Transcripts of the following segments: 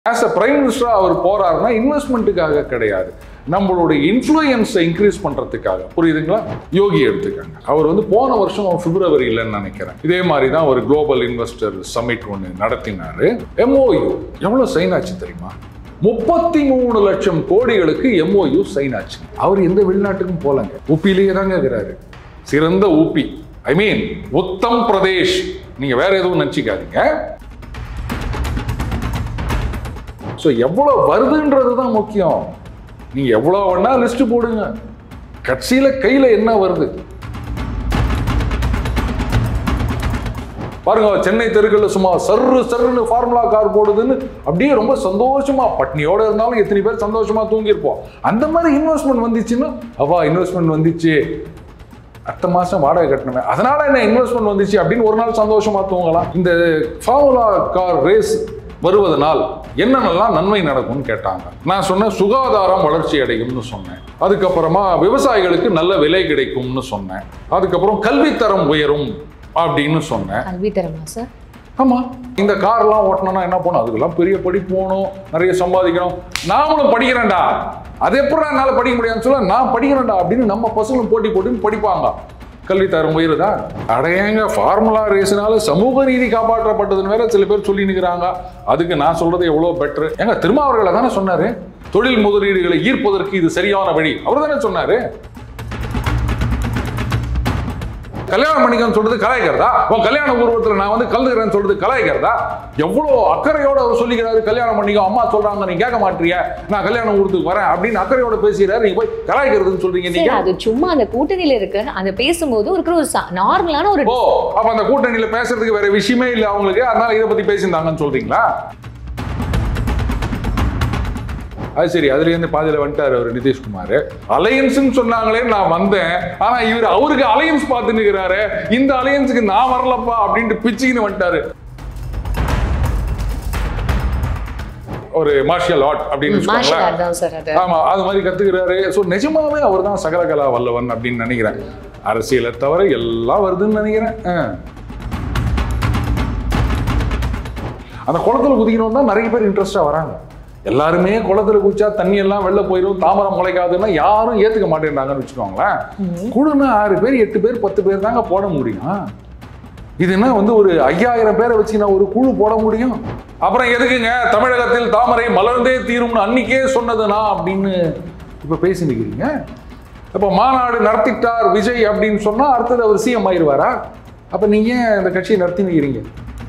As a prime மினிஸ்டரா அவர் போறாருன்னா இன்வெஸ்ட்மெண்ட்டுக்காக கிடையாது நம்மளுடைய இன்ஃப்ளூயன்ஸை இன்க்ரீஸ் பண்றதுக்காக புரியுதுங்களா யோகி எடுத்துக்கங்க அவர் வந்து போன வருஷம் பிப்ரவரியிலன்னு நினைக்கிறேன் இதே மாதிரி தான் ஒரு குளோபல் இன்வெஸ்டர் சமிட் ஒன்று நடத்தினாரு எம்ஓயு எவ்வளவு சைன் ஆச்சு தெரியுமா முப்பத்தி மூணு லட்சம் கோடிகளுக்கு எம்ஓயு சைன் ஆச்சு அவர் எந்த வெளிநாட்டுக்கும் போலங்க உப்பிலேயே தாங்க இருக்கிறாரு சிறந்த ஊப்பி ஐ மீன் உத்தம் பிரதேஷ் நீங்க வேற எதுவும் நினச்சிக்காதீங்க ஸோ எவ்வளோ வருதுன்றது தான் முக்கியம் நீங்கள் எவ்வளோ வேணா லிஸ்ட் போடுங்க கட்சியில் கையில் என்ன வருது பாருங்க சென்னை தெருக்களில் சும்மா சர்ரு சர்ருன்னு ஃபார்முலா கார் போடுதுன்னு அப்படியே ரொம்ப சந்தோஷமா பட்னியோட இருந்தாலும் எத்தனை பேர் சந்தோஷமா தூங்கியிருப்போம் அந்த மாதிரி இன்வெஸ்ட்மெண்ட் வந்துச்சுன்னா அவா இன்வெஸ்ட்மெண்ட் வந்துச்சு அடுத்த மாசம் வாடகை கட்டணுமே அதனால என்ன இன்வெஸ்ட்மெண்ட் வந்துச்சு அப்படின்னு ஒரு நாள் சந்தோஷமா தூங்கலாம் இந்த ஃபார்முலா கார் ரேஸ் வருவதனால் என்னென்னலாம் நன்மை நடக்கும்னு கேட்டாங்க நான் சொன்னேன் சுகாதாரம் வளர்ச்சி அடையும்னு சொன்னேன் அதுக்கப்புறமா விவசாயிகளுக்கு நல்ல விலை கிடைக்கும்னு சொன்னேன் அதுக்கப்புறம் கல்வித்தரம் உயரும் அப்படின்னு சொன்னேன் கல்வி தரமா சார் ஆமா இந்த கார்லாம் ஓட்டணும்னா என்ன பண்ணும் அதுக்கெல்லாம் பெரிய படிப்பு போகணும் நிறைய சம்பாதிக்கணும் நாமளும் படிக்கிறேன்டா அது எப்படி என்னால் படிக்க முடியாதுன்னு சொல்ல நான் படிக்கிறேன்டா அப்படின்னு நம்ம பசங்களும் போட்டி போட்டு படிப்பாங்க கல்வி தரம் உயருதா அடையங்க ஃபார்முலா ரேஸ்னால சமூக நீதி காப்பாற்றப்பட்டதுன்னு வேற சில பேர் சொல்லி நிற்கிறாங்க அதுக்கு நான் சொல்றது எவ்வளோ பெட்ரு ஏங்க திருமாவர்களை தானே சொன்னாரு தொழில் முதலீடுகளை ஈர்ப்பதற்கு இது சரியான வழி அவர் தானே சொன்னாரு கல்யாணம் பண்ணிக்கன்னு சொல்றது கலாய்க்கிறதா உன் கல்யாண உருவத்தில் நான் வந்து கலந்துக்கிறேன்னு சொல்றது கலாய்க்கிறதா எவ்வளோ அக்கறையோட அவர் சொல்லிக்கிறாரு கல்யாணம் பண்ணிக்கோ அம்மா சொல்றாங்க நீ கேட்க மாட்டிய நான் கல்யாண ஊருக்கு வரேன் அப்படின்னு அக்கறையோட பேசுகிறாரு நீங்க போய் கலாய்க்கிறதுன்னு சொல்றீங்க சரி நீங்க அது சும்மா அந்த கூட்டணியில இருக்க அந்த பேசும்போது இருக்கிற ஒரு நார்மலான ஒரு ஓ அப்ப அந்த கூட்டணியில பேசுறதுக்கு வேற விஷயமே இல்லை அவங்களுக்கு அதனால இதை பத்தி பேசியிருந்தாங்கன்னு சொல்றீங்களா அது சரி அதுல இருந்து பாதியில வந்துட்டாரு அவர் நிதிஷ்குமார் அலையன்ஸ்னு சொன்னாங்களே நான் வந்தேன் ஆனா இவர் அவருக்கு அலையன்ஸ் பார்த்து நிற்கிறாரு இந்த அலையன்ஸுக்கு நான் வரலப்பா அப்படின்ட்டு பிச்சுக்கின்னு வந்துட்டாரு ஒரு மார்ஷியல் ஆர்ட் அப்படின்னு மார்ஷல் வச்சுக்கோங்களேன் ஆர்ட் தான் சார் அது ஆமா அது மாதிரி கத்துக்கிறாரு ஸோ நிஜமாவே அவர் தான் சகலகலா வல்லவன் அப்படின்னு நினைக்கிறேன் அரசியலை தவிர எல்லாம் வருதுன்னு நினைக்கிறேன் ஆ. அந்த குளத்துல குதிக்கணும் தான் நிறைய பேர் இன்ட்ரெஸ்டா வராங்க எல்லாருமே குளத்துல குதிச்சா தண்ணி எல்லாம் வெளில போயிடும் தாமரம் முளைக்காதுன்னா யாரும் ஏத்துக்க மாட்டேன்றாங்கன்னு வச்சுக்கோங்களேன் குழுன்னா ஆறு பேர் எட்டு பேர் பத்து பேர் தாங்க போட முடியும் இதுன்னா வந்து ஒரு ஐயாயிரம் பேரை வச்சு நான் ஒரு குழு போட முடியும் அப்புறம் எதுக்குங்க தமிழகத்தில் தாமரை மலர்ந்தே தீரும்னு அன்னைக்கே சொன்னதுனா அப்படின்னு இப்ப பேசி நிற்கிறீங்க இப்போ மாநாடு நடத்திட்டார் விஜய் அப்படின்னு சொன்னா அடுத்தது அவர் சிஎம் ஆயிடுவாரா அப்ப நீங்க ஏன் இந்த கட்சியை நடத்தி நிற்கிறீங்க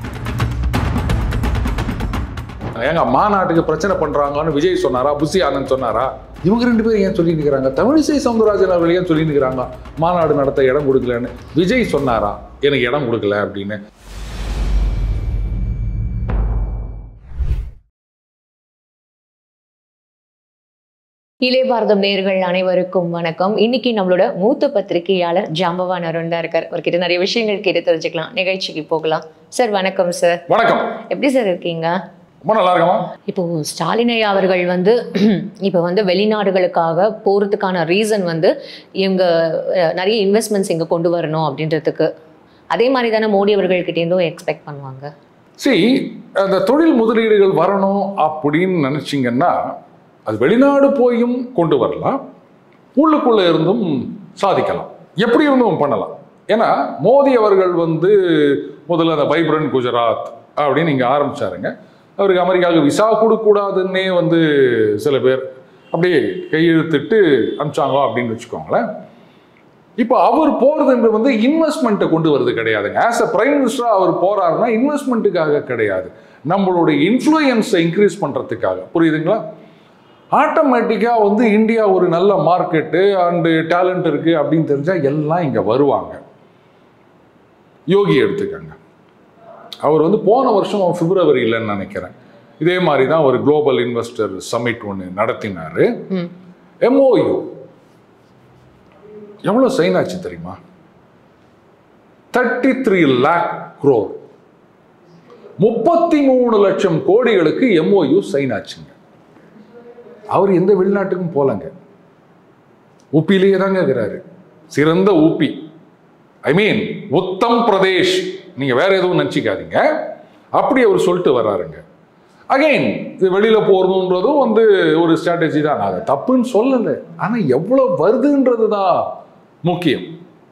ஏங்க மாநாட்டுக்கு பிரச்சனை பண்றாங்கன்னு விஜய் சொன்னாரா புசி ஆனந்த் சொன்னாரா இவங்க ரெண்டு பேரும் ஏன் சொல்லி நிற்கிறாங்க தமிழிசை சவுந்தரராஜன் அவர்கள் ஏன் சொல்லி நிற்கிறாங்க மாநாடு நடத்த இடம் கொடுக்கலன்னு விஜய் சொன்னாரா எனக்கு இடம் கொடுக்கல அப்படின்னு இளைய பாரதம் நேர்கள் அனைவருக்கும் வணக்கம் இன்னைக்கு நம்மளோட மூத்த பத்திரிகையாளர் ஜாம்பவான் அருண் தான் இருக்கார் அவர்கிட்ட நிறைய விஷயங்கள் கேட்டு தெரிஞ்சுக்கலாம் நிகழ்ச்சிக்கு போகலாம் சார் வணக்கம் சார் வணக்கம் எப்படி சார் இருக்கீங்க ரொம்ப நல்லா இருக்கமா இப்போ ஸ்டாலின் ஐயா அவர்கள் வந்து இப்போ வந்து வெளிநாடுகளுக்காக போகிறதுக்கான ரீசன் வந்து இவங்க அஹ், நிறைய இன்வெஸ்ட்மெண்ட்ஸ் இங்கே கொண்டு வரணும் அப்படின்றதுக்கு அதே மாதிரி தானே மோடி அவர்கள்கிட்டேருந்தும் எக்ஸ்பெக்ட் பண்ணுவாங்க சரி அந்த தொழில் முதலீடுகள் வரணும் அப்படின்னு நினைச்சீங்கன்னா அது வெளிநாடு போயும் கொண்டு வரலாம் உள்ளுக்குள்ள இருந்தும் சாதிக்கலாம் எப்படி இருந்தும் பண்ணலாம் ஏன்னா மோடி அவர்கள் வந்து முதல்ல அந்த வைப்ரண்ட் குஜராத் அப்படின்னு இங்கே ஆரம்பிச்சாருங்க அவருக்கு அமெரிக்காவுக்கு விசா கொடுக்கூடாதுன்னே வந்து சில பேர் அப்படியே கையெழுத்திட்டு அனுப்பிச்சாங்க அப்படின்னு வச்சுக்கோங்களேன் இப்போ அவர் போறதுன்றது வந்து இன்வெஸ்ட்மெண்ட்டை கொண்டு வருது கிடையாதுங்க ஆஸ் அ பிரைம் மினிஸ்டரா அவர் போறாருன்னா இன்வெஸ்ட்மெண்ட்டுக்காக கிடையாது நம்மளுடைய இன்ஃப்ளூயன்ஸை இன்க்ரீஸ் பண்றதுக்காக புரியுதுங்களா ஆட்டோமேட்டிக்காக வந்து இந்தியா ஒரு நல்ல மார்க்கெட்டு அண்டு டேலண்ட் இருக்கு அப்படின்னு தெரிஞ்சா எல்லாம் இங்க வருவாங்க யோகி எடுத்துக்கங்க அவர் வந்து போன வருஷம் பிப்ரவரியிலன்னு நினைக்கிறேன் இதே மாதிரி தான் ஒரு குளோபல் இன்வெஸ்டர் சமிட் ஒன்று நடத்தினாரு ம் எம்ஓயு எவ்வளோ சைன் ஆச்சு தெரியுமா தேர்ட்டி த்ரீ லேக் குரோர் முப்பத்தி மூணு லட்சம் கோடிகளுக்கு எம்ஓயு சைன் ஆச்சுங்க அவர் எந்த வெளிநாட்டுக்கும் போலங்க ஊப்பிலேயே தாங்க இருக்கிறாரு சிறந்த ஊப்பி ஐ மீன் உத்தம் பிரதேஷ் நீங்க வேற எதுவும் நினச்சிக்காதீங்க அப்படி அவர் சொல்லிட்டு வர்றாருங்க அகைன் இது வெளியில போறதுன்றதும் வந்து ஒரு ஸ்ட்ராட்டஜி தான் நான் அதை தப்புன்னு சொல்லலை ஆனா எவ்வளவு வருதுன்றது தான் முக்கியம்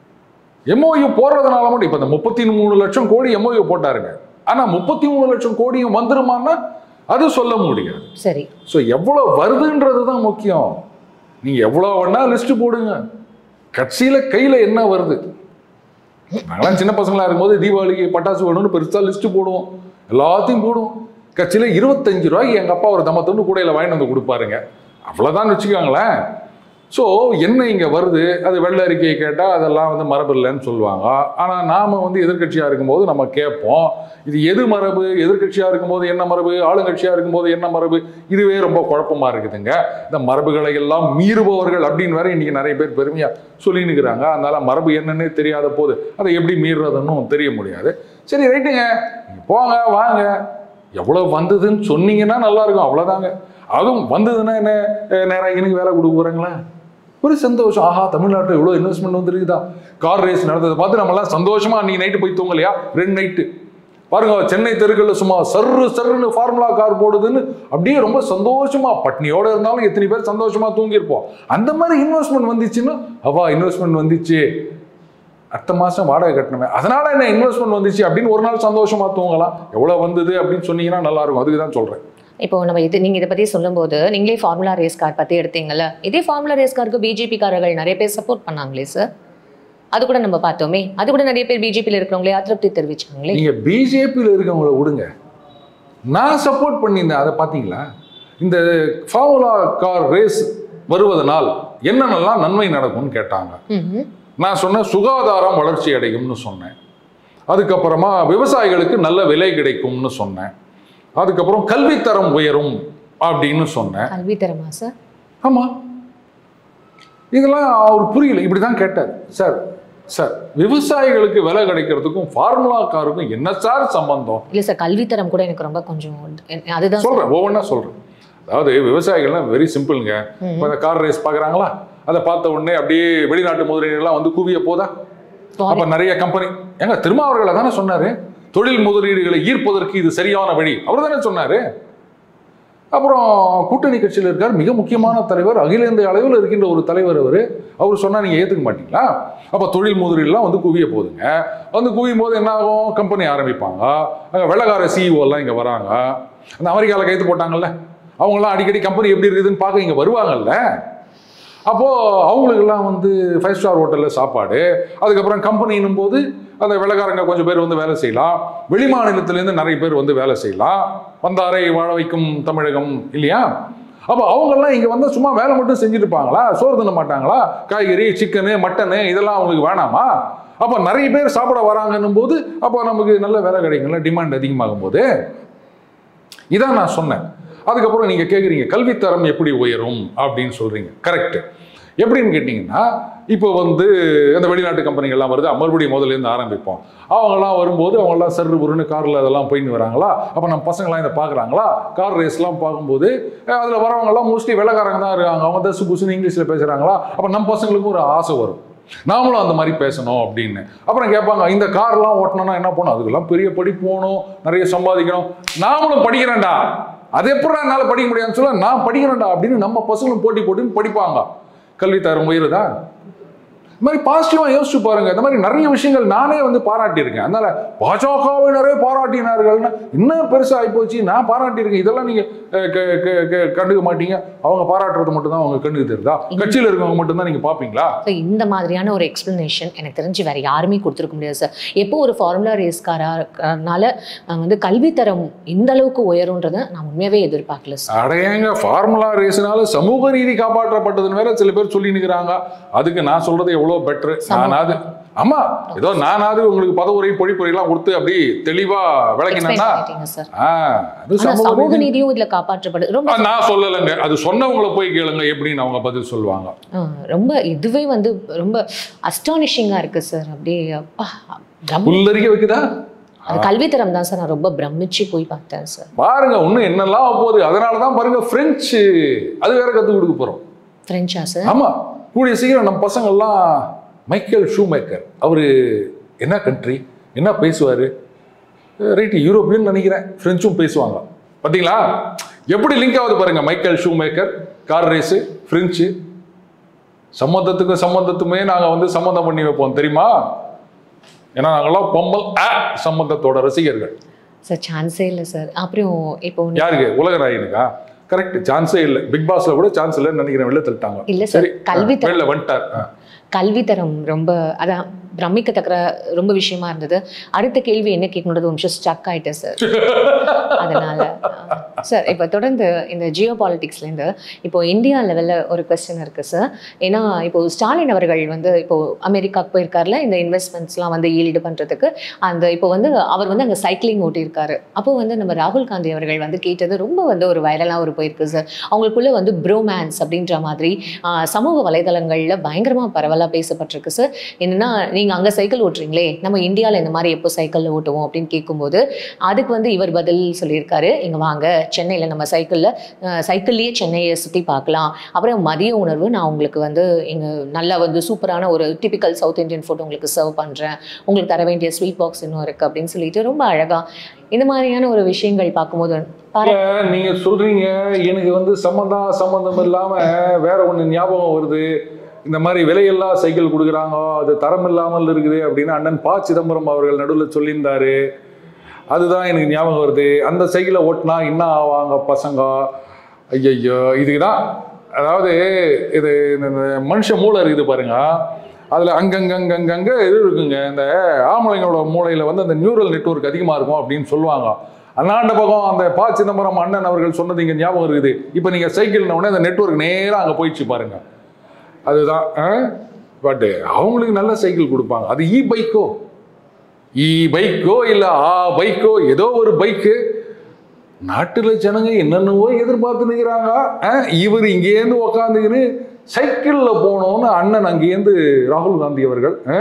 எம்ஓயு போடுறதுனால மட்டும் இப்போ இந்த முப்பத்தி மூணு லட்சம் கோடி எம்ஓயு போட்டாருங்க ஆனா முப்பத்தி மூணு லட்சம் கோடியும் வந்துருமான்னா அது சொல்ல முடியாது சரி ஸோ எவ்வளோ வருதுன்றது தான் முக்கியம் நீங்கள் எவ்வளோ வேணா லிஸ்ட்டு போடுங்க கட்சியில் கையில் என்ன வருது நாங்களாம் சின்ன பசங்களா இருக்கும்போது தீபாவளிக்கு பட்டாசு வேணும்னு பெருசாக லிஸ்ட்டு போடுவோம் எல்லாத்தையும் போடுவோம் கட்சியில் இருபத்தஞ்சு ரூபாய்க்கு எங்கள் அப்பா ஒரு தம்ம துண்டு கூடையில் வாங்கிட்டு வந்து கொடுப்பாருங்க அவ்வளோதான் வச்சுக்கோங்களேன் ஸோ என்ன இங்கே வருது அது வெள்ளை அறிக்கையை கேட்டால் அதெல்லாம் வந்து மரபு இல்லைன்னு சொல்லுவாங்க ஆனால் நாம் வந்து எதிர்க்கட்சியாக இருக்கும்போது நம்ம கேட்போம் இது எது மரபு எதிர்க்கட்சியாக இருக்கும்போது என்ன மரபு ஆளுங்கட்சியாக இருக்கும்போது என்ன மரபு இதுவே ரொம்ப குழப்பமா இருக்குதுங்க இந்த மரபுகளை எல்லாம் மீறுபவர்கள் அப்படின்னு வேற இன்னைக்கு நிறைய பேர் பெருமையாக சொல்லினுக்கிறாங்க அதனால மரபு என்னன்னே தெரியாத போது அதை எப்படி மீறுறதுன்னு தெரிய முடியாது சரி ரைட்டுங்க நீங்க போங்க வாங்க எவ்வளோ வந்ததுன்னு சொன்னீங்கன்னா நல்லா இருக்கும் அவ்வளோதாங்க அதுவும் வந்ததுன்னா என்ன அஹ் நேரா எனக்கு வேலை கொடுக்க போகிறாங்களா ஒரு சந்தோஷம் ஆஹா தமிழ்நாட்டில் இவ்வளோ இன்வெஸ்ட்மெண்ட் வந்துருக்குதா கார் ரேஸ் நடந்ததை பார்த்து நம்மலாம் சந்தோஷமா அன்னைக்கு நைட்டு போய் தூங்கலையா ரெண்டு நைட்டு பாருங்க சென்னை தெருக்களில் சும்மா சர்ரு சர்ருன்னு ஃபார்முலா கார் போடுதுன்னு அப்படியே ரொம்ப சந்தோஷமா பட்னியோட இருந்தாலும் எத்தனை பேர் சந்தோஷமா தூங்கியிருப்போம் அந்த மாதிரி இன்வெஸ்ட்மெண்ட் வந்துச்சுன்னா அவா இன்வெஸ்ட்மெண்ட் வந்துச்சு அடுத்த மாசம் வாடகை கட்டணுமே அதனால என்ன இன்வெஸ்ட்மெண்ட் வந்துச்சு அப்படின்னு ஒரு நாள் சந்தோஷமா தூங்கலாம் எவ்வளவு வந்தது அப்படின்னு சொன்னீங்கன்னா நல்லா இருக்கும் அதுக்கு தான் சொல்றேன் இப்போ நம்ம இது நீங்க இதை பத்தி சொல்லும்போது நீங்களே ஃபார்முலா ரேஸ் கார் பத்தி எடுத்தீங்கல்ல இதே ஃபார்முலா ரேஸ் காருக்கு பிஜேபி காரர்கள் நிறைய பேர் சப்போர்ட் பண்ணாங்களே சார் அது கூட நம்ம பார்த்தோமே அது கூட நிறைய பேர் பிஜேபியில் இருக்கிறவங்களே அதிருப்தி தெரிவிச்சாங்களே நீங்க பிஜேபியில் இருக்கவங்கள விடுங்க நான் சப்போர்ட் பண்ணியிருந்தேன் அதை பார்த்தீங்களா இந்த ஃபார்முலா கார் ரேஸ் வருவதனால் என்னென்னலாம் நன்மை நடக்கும்னு கேட்டாங்க ம்ஹும். நான் சொன்னேன் சுகாதாரம் வளர்ச்சி அடையும்னு சொன்னேன் அதுக்கப்புறமா விவசாயிகளுக்கு நல்ல விலை கிடைக்கும்னு சொன்னேன் அதுக்கப்புறம் கல்வித்தரம் உயரும் அப்படின்னு சொன்னேன் கல்வி தரமா சார் ஆமா இதெல்லாம் அவர் புரியல இப்படி தான் கேட்டார் சார் சார் விவசாயிகளுக்கு விலை கிடைக்கிறதுக்கும் ஃபார்முலா காருக்கும் என்ன சார் சம்பந்தம் இல்ல சார் கல்வி தரம் கூட எனக்கு ரொம்ப கொஞ்சம் அதுதான் சொல்றேன் ஒவ்வொன்றா சொல்றேன் அதாவது விவசாயிகள்லாம் வெரி சிம்பிளுங்க இப்போ இந்த கார் ரேஸ் பார்க்குறாங்களா அதை பார்த்த உடனே அப்படியே வெளிநாட்டு முதலீடுகள்லாம் வந்து குவிய போதா அப்ப நிறைய கம்பெனி ஏங்க திருமாவர்களை தானே சொன்னாரு தொழில் முதலீடுகளை ஈர்ப்பதற்கு இது சரியான வழி அவர் தானே சொன்னாரு அப்புறம் கூட்டணி கட்சியில் இருக்கார் மிக முக்கியமான தலைவர் அகில இந்திய அளவில் இருக்கின்ற ஒரு தலைவர் அவர் அவர் சொன்னா நீங்க ஏத்துக்க மாட்டீங்களா அப்ப தொழில் முதலீடுலாம் வந்து குவிய போகுதுங்க வந்து குவியும் போது என்ன ஆகும் கம்பெனி ஆரம்பிப்பாங்க அங்க வெள்ளக்கார சிஇஓ எல்லாம் இங்க வராங்க அந்த அமெரிக்காவில் கைது போட்டாங்கல்ல அவங்கெல்லாம் அடிக்கடி கம்பெனி எப்படி இருக்குதுன்னு பார்க்க இங்க வருவாங்கல்ல அப்போ அவங்களுக்கெல்லாம் வந்து ஃபைவ் ஸ்டார் ஹோட்டலில் சாப்பாடு அதுக்கப்புறம் கம்பெனின்னும் போது அந்த வெள்ளக்காரங்க கொஞ்சம் பேர் வந்து வேலை செய்யலாம் வெளி மாநிலத்திலேருந்து நிறைய பேர் வந்து வேலை செய்யலாம் வந்தாரை வாழ வைக்கும் தமிழகம் இல்லையா அப்போ அவங்கெல்லாம் இங்கே வந்து சும்மா வேலை மட்டும் செஞ்சுட்டு இருப்பாங்களா சோறு தின்ன மாட்டாங்களா காய்கறி சிக்கனு மட்டனு இதெல்லாம் அவங்களுக்கு வேணாமா அப்போ நிறைய பேர் சாப்பிட வராங்கன்னும் போது அப்போ நமக்கு நல்ல வேலை கிடைக்கும்ல டிமாண்ட் அதிகமாகும் போது இதான் நான் சொன்னேன் அதுக்கப்புறம் நீங்கள் கேட்குறீங்க கல்வித்தரம் எப்படி உயரும் அப்படின்னு சொல்கிறீங்க கரெக்ட் எப்படின்னு கேட்டிங்கன்னா இப்போ வந்து அந்த வெளிநாட்டு கம்பெனிகள்லாம் வருது மறுபடியும் முதல்ல இருந்து ஆரம்பிப்போம் அவங்கெல்லாம் வரும்போது அவங்கெல்லாம் சர்ரு புருன்னு காரில் அதெல்லாம் போயின்னு வராங்களா அப்போ நம்ம பசங்களாம் இதை பார்க்குறாங்களா கார் ரேஸ்லாம் பார்க்கும்போது அதில் வரவங்கெல்லாம் மோஸ்ட்லி வெள்ளக்காரங்க தான் இருக்காங்க அவங்க தசு புசுன்னு இங்கிலீஷில் பேசுகிறாங்களா அப்போ நம்ம பசங்களுக்கும் ஒரு ஆசை வரும் நாமளும் அந்த மாதிரி பேசணும் அப்படின்னு அப்புறம் கேட்பாங்க இந்த கார்லாம் ஓட்டணும்னா என்ன பண்ணணும் அதுக்கெல்லாம் பெரிய படிப்பு போகணும் நிறைய சம்பாதிக்கணும் நாமளும் படிக்கிறேன்டா அது எப்படி என்னால் படிக்க முடியாதுன்னு சொல்ல நான் படிக்கிறேன்டா அப்படின்னு நம்ம பசங்களும் போட்டி போட்டுன்னு படிப்பாங்க கல்வித்தரம் உயருதா இந்த மாதிரி பாசிட்டிவாக யோசிச்சு பாருங்க இந்த மாதிரி நிறைய விஷயங்கள் நானே வந்து பாராட்டியிருக்கேன் அதனால பாஜகவினரே பாராட்டினார்கள்னா இன்னும் பெருசாக ஆகிப்போச்சு நான் பாராட்டியிருக்கேன் இதெல்லாம் நீங்கள் கண்டுக்க மாட்டீங்க அவங்க பாராட்டுறது மட்டும் தான் அவங்க கண்டுக்கு தெரியுதா கட்சியில் இருக்கவங்க மட்டும்தான் நீங்கள் பார்ப்பீங்களா ஸோ இந்த மாதிரியான ஒரு எக்ஸ்பிளனேஷன் எனக்கு தெரிஞ்சு வேற யாருமே கொடுத்துருக்க முடியாது சார் எப்போ ஒரு ஃபார்முலா ரேஸ்காரனால வந்து கல்வித்தரம் இந்த அளவுக்கு உயரும்ன்றதை நான் உண்மையாவே எதிர்பார்க்கல சார் அடையங்க ஃபார்முலா ரேஸ்னால சமூக நீதி காப்பாற்றப்பட்டதுன்னு வேற சில பேர் சொல்லி நிற்கிறாங்க அதுக்கு நான் சொல்றது எவ்வளோ பெட்ரு நானாவது ஆமா ஏதோ நானாவது உங்களுக்கு பதவுரை பொழிப்புரையெல்லாம் கொடுத்து அப்படி தெளிவா எக்ஸ்பிளைன் விளக்கினேன்னா பண்ணிட்டீங்க சார் ஆ, அது ஆனா சமூக சமூக நீதி நீதியும் இதுல காப்பாற்றப்படுது ரொம்ப ஆ, நான் சொல்லலைங்க அது சொன்னவங்கள போய் கேளுங்க எப்படின்னு அவங்க பதில் சொல்லுவாங்க ஆ, ரொம்ப இதுவே வந்து ரொம்ப அஸ்டானிஷிங்கா இருக்கு சார் அப்படியே அப்பா பிரம் புல்லரிக்க வைக்குதா அது கல்வித்தரம் தான் சார் நான் ரொம்ப பிரமிச்சு போய் பார்த்தேன் சார் பாருங்க இன்னும் என்னெல்லாம் போகுது அதனால தான் பாருங்க பிரெஞ்சு அது வேற கற்றுக் கொடுக்க போறோம் ஃப்ரெஞ்சா சார் ஆமா கூடிய சீக்கிரம் நம்ம பசங்கள்லாம் மைக்கேல் ஷூ மேக்கர் அவர் என்ன கண்ட்ரி என்ன பேசுவார் ரைட்டு யூரோப்பியன் நினைக்கிறேன் ஃப்ரெஞ்சும் பேசுவாங்க பாத்தீங்களா எப்படி லிங்க் ஆகுது பாருங்க Michael Schumacher car race French சம்மந்தத்துக்கு சம்மந்தத்துமே நாங்க வந்து சம்மந்தம் பண்ணி வைப்போம் தெரியுமா ஏன்னா நாங்கெல்லாம் பொம்பல் ஆ சம்பந்தத்தோட ரசிகர்கள் சார் சான்ஸே இல்லை சார் அப்புறம் இப்போ ஒண்ணு- யாருக்கு உலக நாயனுக்கா கரெக்ட் சான்ஸே இல்லை பிக் பாஸ்ல கூட சான்ஸ் இல்லைன்னு நினைக்கிறேன் வெளில தள்ளிட்டாங்க இல்ல சார் கல்வி தரம் வெளில வந்துட்டார் ஆ. கல்வி தரம் ரொம்ப அதான் பிரமிக்கத்தக்க ரொம்ப விஷயமா இருந்தது அடுத்த கேள்வி என்ன கேட்கணுன்றது ஒரு நிமிஷம் ஸ்டக் ஆயிட்டேன் சார் அதனால சார் இப்போ தொடர்ந்து இந்த ஜியோ பாலிட்டிக்ஸ்லேருந்து இப்போ இந்தியா லெவலில் ஒரு கொஸ்டின் இருக்கு சார் ஏன்னா இப்போ ஸ்டாலின் அவர்கள் வந்து இப்போ அமெரிக்காவுக்கு போயிருக்காருல இந்த இன்வெஸ்ட்மெண்ட்ஸ்லாம் வந்து ஈல்டு பண்ணுறதுக்கு அந்த இப்போ வந்து அவர் வந்து அங்கே சைக்கிளிங் ஓட்டியிருக்காரு அப்போ வந்து நம்ம ராகுல் காந்தி அவர்கள் வந்து கேட்டது ரொம்ப வந்து ஒரு வைரலாக ஒரு போயிருக்கு சார் அவங்களுக்குள்ள வந்து ப்ரோமேன்ஸ் அப்படின்ற மாதிரி ஆஹ், சமூக வலைதளங்களில் பயங்கரமாக பரவலாக பேசப்பட்டிருக்கு சார் என்னன்னா நீங்கள் அங்கே சைக்கிள் ஓட்டுறீங்களே நம்ம இந்தியாவில் இந்த மாதிரி எப்போ சைக்கிளில் ஓட்டுவோம் அப்படின்னு கேட்கும்போது அதுக்கு வந்து இவர் பதில் சொல்லியிருக்காரு இங்கே வாங்க சென்னையில் நம்ம சைக்கிளில் சைக்கிள்லேயே சென்னையை சுற்றி பார்க்கலாம் அப்புறம் மதிய உணர்வு நான் உங்களுக்கு வந்து இங்கே நல்லா வந்து சூப்பரான ஒரு டிபிக்கல் சவுத் இந்தியன் ஃபுட் உங்களுக்கு சர்வ் பண்ணுறேன் உங்களுக்கு தர வேண்டிய ஸ்வீட் பாக்ஸ் இன்னும் இருக்குது அப்படின்னு சொல்லிட்டு ரொம்ப அழகாக இந்த மாதிரியான ஒரு விஷயங்கள் பார்க்கும்போது பாரு இல்ல, நீங்க சொல்றீங்க எனக்கு வந்து சம்மந்தம் சம்மந்தம் இல்லாம வேற ஒண்ணு ஞாபகம் வருது இந்த மாதிரி விலையில்லா சைக்கிள் கொடுக்குறாங்க அது தரம் இல்லாமல் இருக்குது அப்படின்னு அண்ணன் ப சிதம்பரம் அவர்கள் நடுவில் சொல்லியிருந்தாரு அதுதான் எனக்கு ஞாபகம் வருது அந்த சைக்கிளை ஓட்டினா என்ன ஆவாங்க பசங்க ஐயையோ இதுக்கு தான் அதாவது இது இந்த இந்த மனுஷ மூளை இருக்குது பாருங்க அதில் அங்கங்கங்கங்கங்க இது இருக்குங்க இந்த ஆம்பளைங்களோட மூளையில் வந்து அந்த நியூரல் நெட்வொர்க் அதிகமாக இருக்கும் அப்படின்னு சொல்லுவாங்க அண்ணாண்ட பக்கம் அந்த ப சிதம்பரம் அண்ணன் அவர்கள் சொன்னது இங்கே ஞாபகம் இருக்குது இப்போ நீங்கள் சைக்கிள்ன உடனே அந்த நெட்வொர்க் நேராக அங்கே போயிடுச்சு பாருங்க அதுதான் பட் அவங்களுக்கு நல்ல சைக்கிள் கொடுப்பாங்க அது இ பைக்கோ இ பைக்கோ இல்லை ஆ பைக்கோ ஏதோ ஒரு பைக்கு நாட்டுல ஜனங்க என்னென்னவோ எதிர்பார்த்து நிற்கிறாங்க இவர் இங்கேருந்து உக்காந்துக்கின்னு சைக்கிள்ல போனோன்னு அண்ணன் அங்கேருந்து ராகுல் காந்தி அவர்கள் ஆ?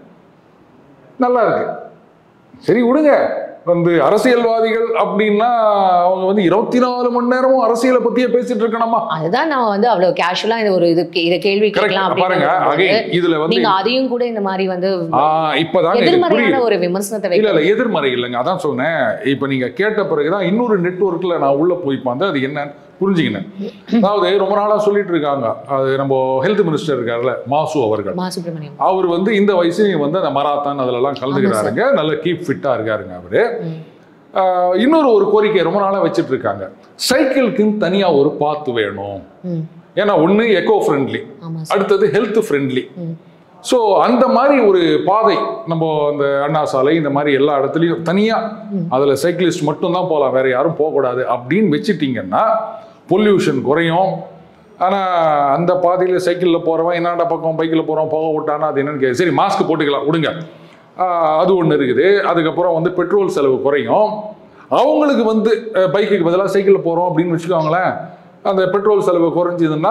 நல்லா இருக்கு சரி விடுங்க வந்து அரசியல்வாதிகள் அப்படின்னா அவங்க வந்து இருபத்தி நாலு மணி நேரமும் அரசியலை பத்தியே பேசிட்டு இருக்கணுமா அதுதான் நான் வந்து அவ்வளவு கேஷுவலா இந்த ஒரு இது இதை கேள்வி கேட்கலாம் கரெக்ட் பாருங்க அப்படின்னு அகைன் இதுல வந்து நீங்க அதையும் கூட இந்த மாதிரி வந்து ஆ, இப்பதாங்க இது எதிர்மறையான புரியுது ஒரு விமர்சனத்தை இல்ல வைக்க இல்ல எதிர்மறை இல்லைங்க அதான் சொன்னேன் இப்ப நீங்க கேட்ட பிறகுதான் இன்னொரு நெட்வொர்க்ல நான் உள்ள போய் பார்த்தேன் அது என்னன்னு புரிஞ்சுக்கினேன் அதாவது ரொம்ப நாளா சொல்லிட்டு இருக்காங்க அது நம்ம ஹெல்த் மினிஸ்டர் இருக்காருல்ல மாசு அவர்கள் மா சுப்பிரமணியம் அவர் வந்து இந்த வயசுலயும் வந்து அந்த மராத்தான் அதுலலாம் கலந்துக்கிறாருங்க நல்ல கீப் ஃபிட்டா இருக்காருங்க அவரு ம். ஆஹ், இன்னொரு ஒரு கோரிக்கை ரொம்ப நாளா வச்சிட்டு இருக்காங்க சைக்கிளுக்குன்னு தனியா ஒரு பாத்து வேணும் ம். ஏன்னா ஒண்ணு எக்கோ ஃப்ரெண்ட்லி ஆமா சார் அடுத்தது ஹெல்த் ஃப்ரெண்ட்லி ம். ஸோ அந்த மாதிரி ஒரு பாதை நம்ம அந்த அண்ணா சாலை இந்த மாதிரி எல்லா இடத்துலையும் தனியாக அதில் சைக்கிளிஸ்ட் மட்டும்தான் போகலாம் வேற யாரும் போகக்கூடாது அப்படின்னு வச்சுட்டிங்கன்னா பொல்யூஷன் குறையும் ஆனால் அந்த பாதையில் சைக்கிளில் போகிறவன் என்னடா பக்கம் பைக்கில் போகிறோம் போக விட்டானா அது என்னன்னு கேட்கு சரி மாஸ்க் போட்டுக்கலாம் விடுங்க ஆஹ் அது ஒன்று இருக்குது அதுக்கப்புறம் வந்து பெட்ரோல் செலவு குறையும் அவங்களுக்கு வந்து பைக்குக்கு பதிலாக சைக்கிளில் போகிறோம் அப்படின்னு வச்சுக்கோங்களேன் அந்த பெட்ரோல் செலவு குறைஞ்சதுன்னா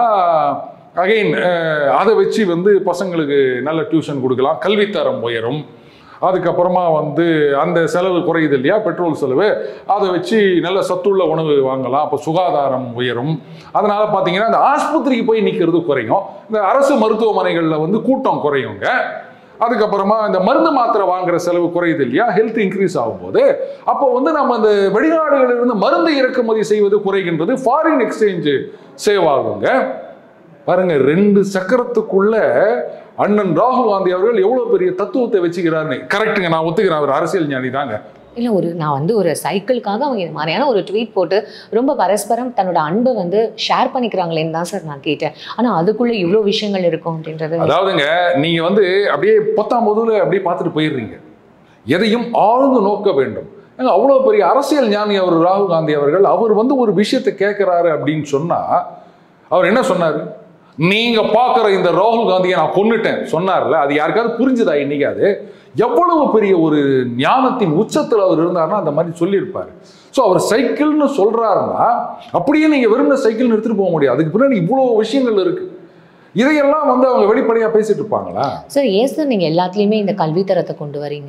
அகைன் அதை வச்சு வந்து பசங்களுக்கு நல்ல டியூஷன் கொடுக்கலாம் கல்வித்தரம் உயரும் அதுக்கப்புறமா வந்து அந்த செலவு குறையுது இல்லையா பெட்ரோல் செலவு அதை வச்சு நல்ல சத்துள்ள உணவு வாங்கலாம் அப்போ சுகாதாரம் உயரும் அதனால பார்த்தீங்கன்னா இந்த ஆஸ்பத்திரிக்கு போய் நிற்கிறது குறையும் இந்த அரசு மருத்துவமனைகளில் வந்து கூட்டம் குறையுங்க அதுக்கப்புறமா இந்த மருந்து மாத்திரை வாங்குற செலவு குறையுது இல்லையா ஹெல்த் இன்க்ரீஸ் ஆகும்போது அப்போ வந்து நம்ம அந்த வெளிநாடுகளிலிருந்து மருந்து இறக்குமதி செய்வது குறைகின்றது ஃபாரின் எக்ஸ்சேஞ்சு சேவ் ஆகுங்க பாருங்க ரெண்டு சக்கரத்துக்குள்ள அண்ணன் ராகுல் காந்தி அவர்கள் எவ்வளவு பெரிய தத்துவத்தை வச்சுக்கிறாருன்னு கரெக்டுங்க நான் ஒத்துக்கிறேன் அவர் அரசியல் ஞானி தாங்க இல்ல ஒரு நான் வந்து ஒரு சைக்கிளுக்காக அவங்க இந்த மாதிரியான ஒரு ட்வீட் போட்டு ரொம்ப பரஸ்பரம் தன்னோட அன்பை வந்து ஷேர் பண்ணிக்கிறாங்களேன்னு தான் சார் நான் கேட்டேன் ஆனா அதுக்குள்ள இவ்வளோ விஷயங்கள் இருக்கும் அப்படின்றது அதாவதுங்க நீங்க வந்து அப்படியே பத்தாம் பொதுவில் அப்படியே பார்த்துட்டு போயிடுறீங்க எதையும் ஆழ்ந்து நோக்க வேண்டும் ஏங்க, அவ்வளவு பெரிய அரசியல் ஞானி அவர் ராகுல் காந்தி அவர்கள் அவர் வந்து ஒரு விஷயத்தை கேட்கிறாரு அப்படின்னு சொன்னா அவர் என்ன சொன்னாரு நீங்க பார்க்குற இந்த ராகுல் காந்தியை நான் கொன்னுட்டேன் சொன்னார்ல அது யாருக்காவது புரிஞ்சுதா இன்னைக்கு அது எவ்வளவு பெரிய ஒரு ஞானத்தின் உச்சத்தில் அவர் இருந்தாருன்னா அந்த மாதிரி சொல்லியிருப்பாரு ஸோ அவர் சைக்கிள்னு சொல்றாருன்னா அப்படியே நீங்க வெறும் சைக்கிள்னு எடுத்துட்டு போக முடியாது அதுக்கு பின்னாடி இவ்வளோ விஷயங்கள் இருக்கு இதையெல்லாம் வந்து அவங்க வெளிப்படையா பேசிட்டு இருப்பாங்களா சார் ஏன் சார் நீங்க எல்லாத்துலயுமே இந்த கல்வித்தரத்தை கொண்டு வரீங்க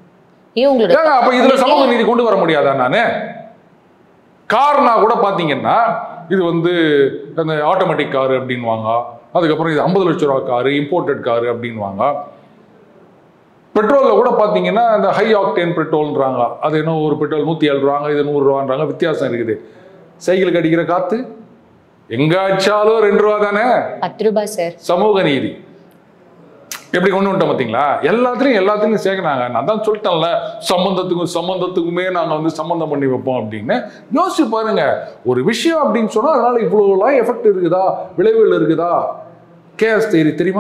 ஏன் உங்களோட ஏங்க, அப்ப இதுல சமூக நீதி கொண்டு வர முடியாதா நானு கார்னா கூட பாத்தீங்கன்னா இது வந்து அந்த ஆட்டோமேட்டிக் காரு அப்படின்வாங்க அதுக்கப்புறம் இது ஐம்பது லட்ச ரூபா காரு இம்போர்ட்டட் காரு அப்படின்வாங்க பெட்ரோலில் கூட பார்த்தீங்கன்னா இந்த ஹை ஆக்டேன் பெட்ரோல்ன்றாங்க அது என்ன ஒரு பெட்ரோல் நூற்றி ஏழு ரூபாங்க இது நூறு ரூபான்றாங்க வித்தியாசம் இருக்குது சைக்கிளுக்கு அடிக்கிற காற்று எங்க அடிச்சாலும் ரெண்டு ரூபா தானே பத்து ரூபாய் சார் சமூக நீதி எப்படி கொண்டு வந்துட்டோம் பார்த்தீங்களா எல்லாத்துலையும் எல்லாத்துலையும் சேர்க்கறாங்க நான் தான் சொல்லிட்டேன்ல சம்பந்தத்துக்கும் சம்பந்தத்துக்குமே நாங்கள் வந்து சம்பந்தம் பண்ணி வைப்போம் அப்படின்னு யோசிச்சு பாருங்க ஒரு விஷயம் அப்படின்னு சொன்னால் அதனால இவ்வளோலாம் எஃபெக்ட் இருக்குதா விளைவுகள் இருக்குதா கேஎஸ் தேரி தெரியுமா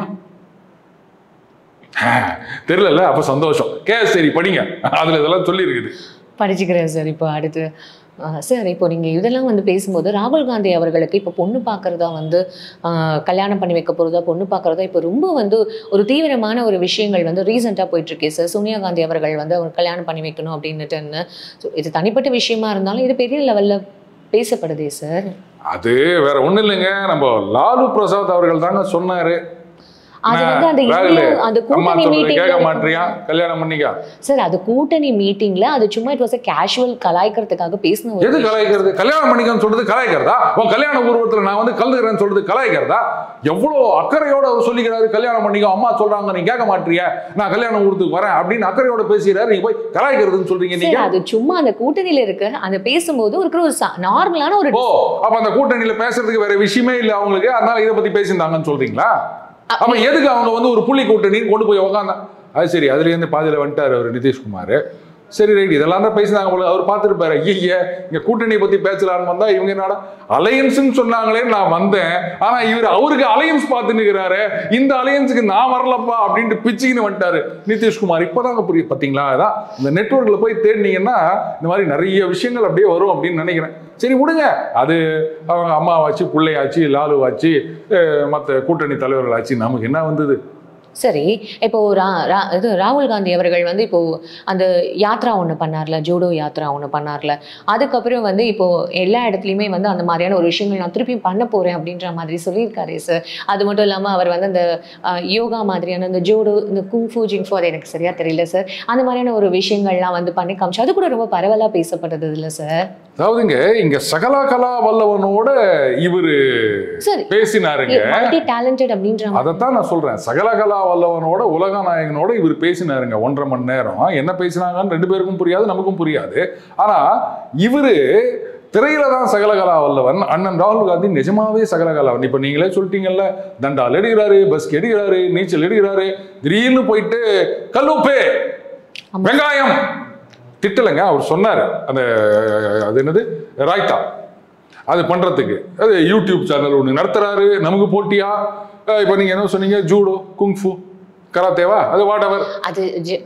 தெரியல அப்ப சந்தோஷம் கேஎஸ் தேரி படிங்க அதுல இதெல்லாம் சொல்லி இருக்குது படிச்சுக்கிறேன் சார் இப்போ அடுத்து அஹ் சார் இப்போ நீங்கள் இதெல்லாம் வந்து பேசும்போது ராகுல் காந்தி அவர்களுக்கு இப்போ பொண்ணு பார்க்குறதா வந்து அஹ், கல்யாணம் பண்ணி வைக்க போகிறதா பொண்ணு பார்க்குறதா இப்போ ரொம்ப வந்து ஒரு தீவிரமான ஒரு விஷயங்கள் வந்து ரீசெண்டாக போயிட்டுருக்கே சார் சோனியா காந்தி அவர்கள் வந்து அவர் கல்யாணம் பண்ணி வைக்கணும் அப்படின்னுட்டுன்னு ஸோ இது தனிப்பட்ட விஷயமா இருந்தாலும் இது பெரிய லெவலில் பேசப்படுதே சார் அது வேற ஒண்ணும் இல்லைங்க நம்ம லாலு பிரசாத் அவர்கள் தாங்க சொன்னாரு அது வந்து அந்த ராகுலு, இந்தியா- அந்த அம்மா கூட்டணி சொல்றது கேட்க மீட்டிங் மாட்டியா கல்யாணம் பண்ணிக்கா சார் அது கூட்டணி மீட்டிங்ல அது சும்மா இட் வாஸ் கேஷுவல் கலாய்க்கிறதுக்காக பேசின ஒரு எது கலாய்க்கிறது கல்யாணம் பண்ணிக்கன்னு சொல்றது கலாய்க்கிறதா உன் கல்யாண உருவத்துல நான் வந்து கலந்துக்கிறேன்னு சொல்றது கலாய்க்கிறதா எவ்வளவு அக்கறையோட அவர் சொல்லிக்கிறாரு கல்யாணம் பண்ணிக்கோ அம்மா சொல்றாங்க நீ கேட்க மாட்டிய நான் கல்யாண ஊருக்கு வரேன் அப்படின்னு அக்கறையோட பேசுகிறாரு நீங்க போய் கலாய்க்கிறதுன்னு சொல்றீங்க நீங்க சார் அது சும்மா அந்த கூட்டணியில இருக்கு அந்த பேசும்போது இருக்கிற ஒரு நார்மலான ஒரு ஓ அப்ப அந்த கூட்டணியில பேசுறதுக்கு வேற விஷயமே இல்ல அவங்களுக்கு அதனால இதை பத்தி பேசியிருந்தாங்கன்னு சொல்றீங்களா அப்ப எதுக்கு அவங்க வந்து ஒரு புள்ளி கூட்டணின்னு கொண்டு போய் உக்காந்தா அது சரி அதுல இருந்து பாதியில வந்துட்டாரு அவர் நிதிஷ்குமார் சரி ரைட் இதெல்லாம் தான் பேசினாங்க போல அவர் பார்த்துருப்பாரு ஐய இங்க கூட்டணியை பத்தி பேசலான்னு வந்தா இவங்க என்னடா அலையன்ஸ்னு சொன்னாங்களேன்னு நான் வந்தேன் ஆனா இவர் அவருக்கு அலையன்ஸ் பார்த்து நிற்கிறாரு இந்த அலையன்ஸுக்கு நான் வரலப்பா அப்படின்ட்டு பிச்சுக்கின்னு வந்துட்டாரு நிதிஷ்குமார் இப்போதாங்க புரியுது பார்த்தீங்களா அதான் இந்த நெட்வொர்க்கில் போய் தேடினீங்கன்னா இந்த மாதிரி நிறைய விஷயங்கள் அப்படியே வரும் அப்படின்னு நினைக்கிறேன் சரி விடுங்க அது அவங்க அம்மாவாச்சு பிள்ளையாச்சு லாலுவாச்சு மற்ற கூட்டணி தலைவர்களாச்சு நமக்கு என்ன வந்தது சரி இப்போ ரா ரா- இது ராகுல் காந்தி அவர்கள் வந்து இப்போ அந்த யாத்ரா ஒன்று பண்ணார்ல ஜூடோ யாத்ரா ஒன்று பண்ணார்ல அதுக்கப்புறம் வந்து இப்போ எல்லா இடத்துலையுமே வந்து அந்த மாதிரியான ஒரு விஷயங்கள் நான் திருப்பியும் பண்ண போறேன் அப்படின்ற மாதிரி சொல்லியிருக்காரு சார் அது மட்டும் இல்லாமல் அவர் வந்து அந்த அஹ், யோகா மாதிரியான இந்த ஜூடோ இந்த குங்ஃபூ ஜிங்ஃபூ அது எனக்கு சரியா தெரியல சார் அந்த மாதிரியான ஒரு விஷயங்கள்லாம் வந்து பண்ணி காமிச்சு அது கூட ரொம்ப பரவலாக பேசப்பட்டது இல்லை சார் அதாவதுங்க இங்க சகலா கலா வல்லவனோட இவரு சார் பேசினாருங்க மல்டி டேலண்டட் அப்படின்ற மாதிரி அதைத்தான் நான் சொல்றேன் சகலகலா வல்லவனோட உலக நாயகனோட இவர் பேசினாருங்க ஒன்றரை மணி நேரம் என்ன பேசினாங்கன்னு ரெண்டு பேருக்கும் புரியாது நமக்கும் புரியாது ஆனா இவரு திரையில தான் சகலகலா வல்லவன் அண்ணன் ராகுல் காந்தி நிஜமாவே சகலகலாவன் இப்ப நீங்களே சொல்லிட்டீங்கல்ல தண்டால் எடுக்கிறாரு பஸ்க் எடுக்கிறாரு நீச்சல் எடுக்கிறாரு திடீர்னு போயிட்டு கல்லுப்பே ஆமா. வெங்காயம் திட்டலைங்க அவர் சொன்னாரு அந்த அது என்னது ராய்த்தா அது பண்றதுக்கு அது யூடியூப் சேனல் ஒன்று நடத்துறாரு நமக்கு போட்டியா அஹ் இப்ப நீங்க என்ன சொன்னீங்க ஜூடோ குங்ஃபு கராத்தேவா அது வாட் எவர் அது